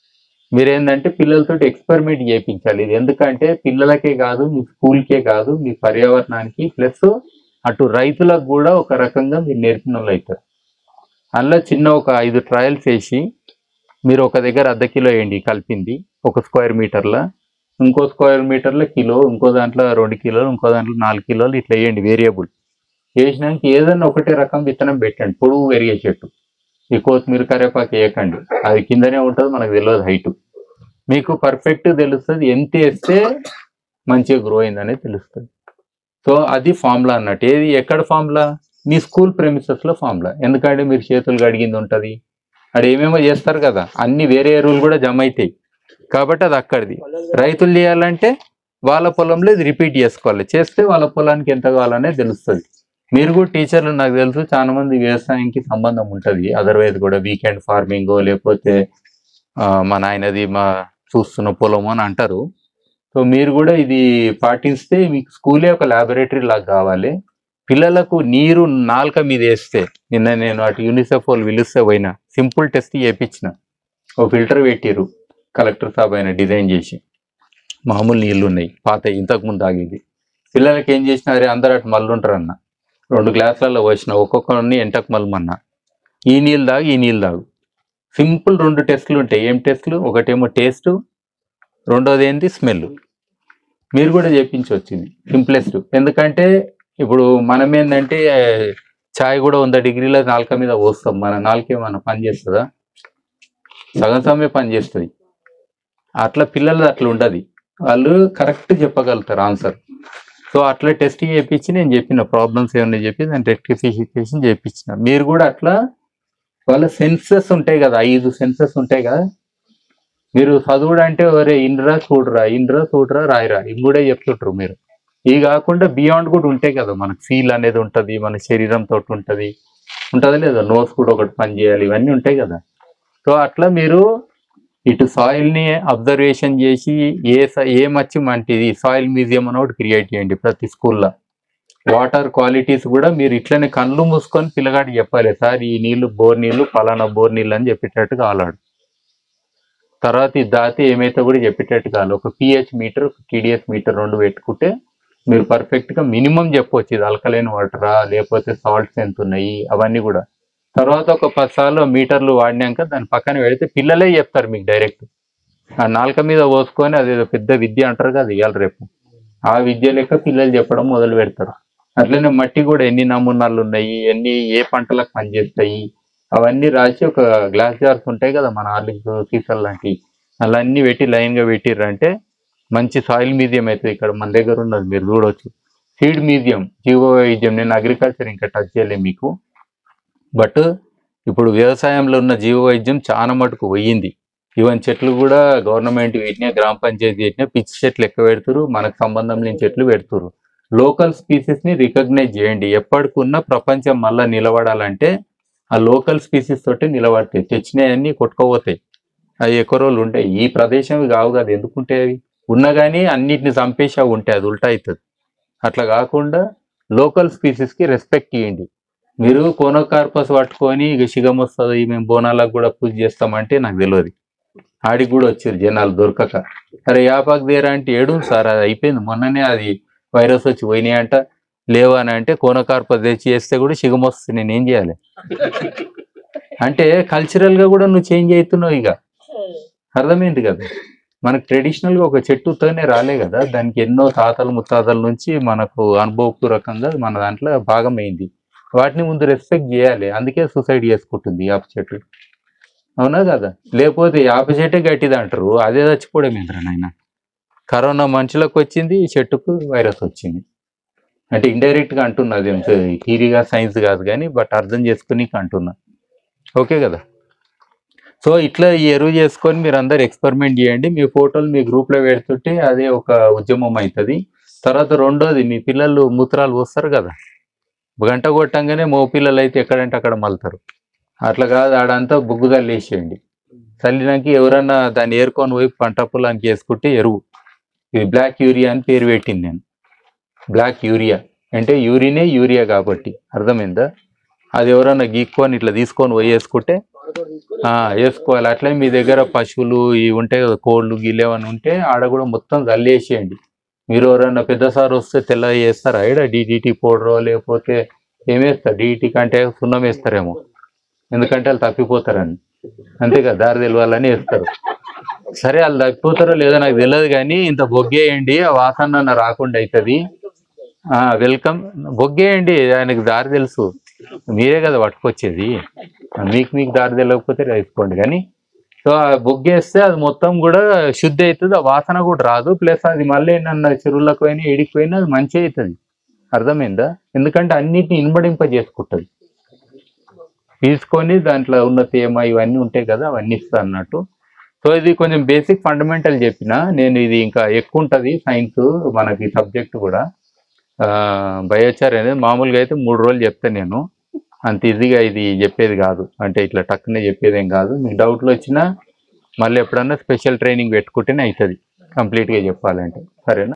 మీరు ఏంటంటే పిల్లలతో ఎక్స్పెరిమెంట్ చేయించాలి ఇది ఎందుకంటే పిల్లలకే కాదు మీ స్కూల్కే కాదు మీ పర్యావరణానికి ప్లస్ అటు రైతులకు కూడా ఒక రకంగా మీరు నేర్పిన వాళ్ళు అవుతారు అందులో చిన్న ఒక ఐదు ట్రయల్స్ వేసి మీరు ఒక దగ్గర అర్ధ కిలో వేయండి కలిపింది ఒక స్క్వేర్ మీటర్ల ఇంకో స్క్వేర్ మీటర్ల కిలో ఇంకో దాంట్లో రెండు కిలోలు ఇంకో దాంట్లో నాలుగు కిలోలు ఇట్లా వేయండి వేరియబుల్ వేసినాక ఏదన్నా ఒకటే రకం విత్తనం పెట్టండి పొడుగు పెరిగే చెట్టు ఈ కొత్తిమీర కరేపాకు వేయకండి అది కిందనే ఉంటుంది మనకు తెలియదు హైట్ మీకు పర్ఫెక్ట్ తెలుస్తుంది ఎంత వేస్తే మంచిగా గ్రో అయిందనేది తెలుస్తుంది సో అది ఫార్ములా అన్నట్టు ఏది ఎక్కడ ఫార్ములా మీ స్కూల్ ప్రెమిసెస్లో ఫార్ములా ఎందుకంటే మీరు చేతులు కడిగింది ఉంటుంది అక్కడ ఏమేమో చేస్తారు కదా అన్ని వేరే ఎరువులు కూడా జమ అవుతాయి కాబట్టి అది అక్కడిది రైతులు చేయాలంటే వాళ్ళ పొలంలో ఇది రిపీట్ చేసుకోవాలి చేస్తే వాళ్ళ పొలానికి ఎంత కావాలనే తెలుస్తుంది మీరు కూడా టీచర్లు నాకు తెలుసు చాలా మంది వ్యవసాయంకి సంబంధం ఉంటుంది అదర్వైజ్ కూడా వీకెండ్ ఫార్మింగ్ లేకపోతే ఆ, మా నాయనది మా చూస్తున్న పొలం అని అంటారు సో మీరు కూడా ఇది పాటిస్తే మీకు స్కూలే ఒక ల్యాబొరేటరీ లాగా కావాలి పిల్లలకు నీరు నాలుక మీద వేస్తే నిన్న నేను అటు యూనిసెఫ్ వాళ్ళు పిలిస్తే పోయినా సింపుల్ టెస్ట్ చేయించిన ఓ ఫిల్టర్ పెట్టిరు కలెక్టర్ సాబ్ ఆయన డిజైన్ చేసి మామూలు నీళ్లు ఉన్నాయి పాత ఇంతకు ముందు ఆగేది పిల్లలకి ఏం చేసినా అరే అందరు అటు మళ్ళీ ఉంటారన్న రెండు గ్లాసులలో పోసిన ఒక్కొక్కరిని ఎంటకు మల్లమన్నా ఈ నీళ్ళు తాగు ఈ నీళ్ళు తాగు సింపుల్ రెండు టెస్టులు ఉంటాయి ఏం టెస్టులు ఒకటేమో టేస్ట్ రెండోది ఏంటి స్మెల్ మీరు కూడా చేయించవచ్చు ఇది సింప్లెస్ట్ ఎందుకంటే ఇప్పుడు మనం ఏంటంటే ఆ, చాయ్ కూడా వంద డిగ్రీల నాలుక మీద పోస్తాం మన నాలుకే మన పని చేస్తుందా సగం సమయం పని చేస్తుంది అట్లా పిల్లలు అట్లా ఉండదు వాళ్ళు కరెక్ట్ చెప్పగలుగుతారు ఆన్సర్ సో అట్లా టెస్ట్ చేయించి నేను చెప్పిన ప్రాబ్లమ్స్ ఏమన్నా చెప్పి దాన్ని రెక్టిఫికేషన్ చేయించిన మీరు కూడా అట్లా వాళ్ళ సెన్సెస్ ఉంటాయి కదా ఐదు సెన్సెస్ ఉంటాయి కదా మీరు చదువుడు అంటే ఒరే ఇండ్రా చూడరా ఇండ్రా చూడరా రాయరా ఇవి కూడా చెప్తుంటారు మీరు ఇవి కాకుండా బియాండ్ కూడా ఉంటాయి కదా మనకు ఫీల్ అనేది ఉంటుంది మన శరీరంతో ఉంటుంది ఉంటుంది లేదా నోస్ కూడా ఒకటి పని చేయాలి ఇవన్నీ ఉంటాయి కదా సో అట్లా మీరు ఇటు సాయిల్ ని అబ్జర్వేషన్ చేసి ఏ స- ఏ మచ్చి మంటిది సాయిల్ మ్యూజియం అని ఒకటి క్రియేట్ చేయండి ప్రతి స్కూల్లో వాటర్ క్వాలిటీస్ కూడా మీరు ఇట్లనే కళ్ళు మూసుకొని పిల్లగాడికి చెప్పాలి సార్ ఈ నీళ్లు బోర్ నీళ్లు పలానా బోర్ నీళ్ళు అని చెప్పేటట్టు కాలాడు తర్వాత ఈ దాతి ఏమైతే కూడా చెప్పేటట్టు కాదు ఒక పిహెచ్ మీటర్ ఒక టీడీఎస్ మీటర్ రెండు పెట్టుకుంటే మీరు పర్ఫెక్ట్ గా మినిమం చెప్పొచ్చు ఇది అల్కలైన వాటరా లేకపోతే సాల్ట్స్ ఎంత ఉన్నాయి అవన్నీ కూడా తర్వాత ఒక పది సార్లు మీటర్లు వాడినాక దాని పక్కన పెడితే పిల్లలే చెప్తారు మీకు డైరెక్ట్ ఆ నాలుక మీద పోసుకొని అదేదో పెద్ద విద్య అంటారు కదా ఇవాళ రేపు ఆ విద్య లెక్క పిల్లలు చెప్పడం మొదలు పెడతారు అట్లనే మట్టి కూడా ఎన్ని నమూనాలు ఉన్నాయి ఎన్ని ఏ పంటలకు పనిచేస్తాయి అవన్నీ రాసి ఒక గ్లాస్ జార్స్ ఉంటాయి కదా మన ఆర్లిక్స్ సీసాలు లాంటివి అలా అన్ని పెట్టి లైన్ గా పెట్టిర్రంటే మంచి సాయిల్ మ్యూజియం అవుతుంది ఇక్కడ మన దగ్గర ఉన్నది మీరు చూడవచ్చు సీడ్ మ్యూజియం జీవ వైద్యం నేను అగ్రికల్చర్ ఇంకా టచ్ చేయలేము మీకు బట్ ఇప్పుడు వ్యవసాయంలో ఉన్న జీవ వైద్యం చాలా మటుకు పోయింది ఈవెన్ చెట్లు కూడా గవర్నమెంట్ వీటినే గ్రామ పంచాయతీ వీటినే పిచ్చి చెట్లు ఎక్కువ పెడుతురు మనకు సంబంధం లేని చెట్లు పెడుతురు లోకల్ స్పీసీస్ ని రికగ్నైజ్ చేయండి ఎప్పటికున్న ప్రపంచం మళ్ళా నిలబడాలంటే ఆ లోకల్ స్పీసీస్ తోటి నిలబడతాయి తెచ్చినవన్నీ కొట్టుకోపోతాయి అవి ఎక్కువ రోజులు ఉంటాయి ఈ ప్రదేశం కావు కదా ఎందుకుంటాయి అవి ఉన్నా కానీ అన్నిటిని చంపేసి అవి ఉంటాయి అది ఉల్టా అవుతుంది అట్లా కాకుండా లోకల్ స్పీసీస్ కి రెస్పెక్ట్ ఇవ్వండి మీరు కోనోకార్పస్ పట్టుకొని ఇక శిగం వస్తుంది మేము బోనాలకు కూడా పూజ చేస్తామంటే నాకు తెలియదు ఆడికి కూడా వచ్చారు జనాలు దొరకక అరే యాపాకు దేరా అంటే ఏడు సార్ అది అయిపోయింది మొన్ననే అది వైరస్ వచ్చి పోయినాయి అంట లేవా అని అంటే కోనకార్పస్ తెచ్చి చేస్తే కూడా శిగం వస్తుంది నేను ఏం చేయాలి అంటే కల్చరల్ గా కూడా నువ్వు చేంజ్ అవుతున్నావు ఇక అర్థమైంది కదా మనకు ట్రెడిషనల్ గా ఒక చెట్టుతోనే రాలే కదా దానికి ఎన్నో తాతలు ముత్తాతల నుంచి మనకు అనుభవపూర్వకంగా మన దాంట్లో భాగమైంది వాటిని ముందు రెస్పెక్ట్ చేయాలి అందుకే సూసైడ్ చేసుకుంటుంది యాప చెట్టు అవునా కదా లేకపోతే యాప చెట్టే గట్టిది అంటారు అదే చచ్చిపోవడం ఏంద్రా నాయన కరోనా మనుషులకు వచ్చింది ఈ చెట్టుకు వైరస్ వచ్చింది అంటే ఇండైరెక్ట్ గా అంటున్నది థీరీగా సైన్స్ కాదు కానీ బట్ అర్థం చేసుకుని అంటున్నా ఓకే కదా సో ఇట్లా ఈ ఎరువు చేసుకొని మీరు అందరు ఎక్స్పెరిమెంట్ చేయండి మీ ఫోటోలు మీ గ్రూప్ లో పెడుతుంటే అదే ఒక ఉద్యమం అవుతుంది తర్వాత రెండోది మీ పిల్లలు మూత్రాలు పోస్తారు కదా గంట కొట్టంగానే మో పిల్లలు అయితే ఎక్కడంటే అక్కడ మలుతారు అట్లా కాదు ఆడంతా బుగ్గుదలు వేసేయండి చల్లినాక ఎవరన్నా దాన్ని ఏరుకొని పోయి పంట పొలానికి వేసుకుంటే ఎరువు ఇది బ్లాక్ యూరియా అని పేరు పెట్టింది నేను బ్లాక్ యూరియా అంటే యూరినే యూరియా కాబట్టి అర్థమైందా అది ఎవరన్నా గీక్కొని ఇట్లా తీసుకొని పోయి వేసుకుంటే అక్కడ తీసుకొని ఆ, వేసుకోవాలి అట్లే మీ దగ్గర పశువులు ఇవి ఉంటాయి కదా కోళ్ళు గిల్లు ఏమైనా ఉంటే ఆడ కూడా మొత్తం చల్లేసేయండి మీరు ఎవరైనా పెద్ద సార్ వస్తే తెల్ల వేస్తారా ఈడ డిడిటి పౌడర్ లేకపోతే ఏమేస్తారు డిడిటి కంటే సున్నం వేస్తారేమో ఎందుకంటే వాళ్ళు తప్పిపోతారని అంతే కదా దారి తెలియాలని వేస్తారు సరే వాళ్ళు తప్పిపోతారో లేదో నాకు తెలియదు కానీ ఇంత బొగ్గేయండి ఆ వాసన అన్న రాకుండా అవుతుంది వెల్కమ్ బొగ్గేయండి ఆయనకి దారి తెలుసు మీరే కదా పట్టుకొచ్చేది మీకు మీకు దారి తెలియకపోతే వేసుకోండి కానీ సో ఆ బొగ్గేస్తే అది మొత్తం కూడా శుద్ధి అవుతుంది ఆ వాసన కూడా రాదు ప్లస్ అది మళ్ళీ నన్ను చెరువులకు పోయినా ఏడికి పోయినా అది మంచి అవుతుంది అర్థమైందా ఎందుకంటే అన్నిటిని ఇనుమడింప చేసుకుంటుంది తీసుకొని దాంట్లో ఉన్న తేమ ఇవన్నీ ఉంటాయి కదా అవన్నీ ఇస్తా అన్నట్టు సో ఇది కొంచెం బేసిక్ ఫండమెంటల్ చెప్పిన నేను ఇది ఇంకా ఎక్కువ ఉంటుంది సైన్స్ మనకి సబ్జెక్ట్ కూడా బయోచార్ అనేది మామూలుగా అయితే మూడు రోజులు చెప్తాను నేను అంత ఈజీగా ఇది చెప్పేది కాదు అంటే ఇట్లా టక్కునే చెప్పేది ఏం కాదు మీకు డౌట్లు వచ్చినా మళ్ళీ ఎప్పుడన్నా స్పెషల్ ట్రైనింగ్ పెట్టుకుంటేనే అవుతుంది కంప్లీట్గా చెప్పాలంటే సరేనా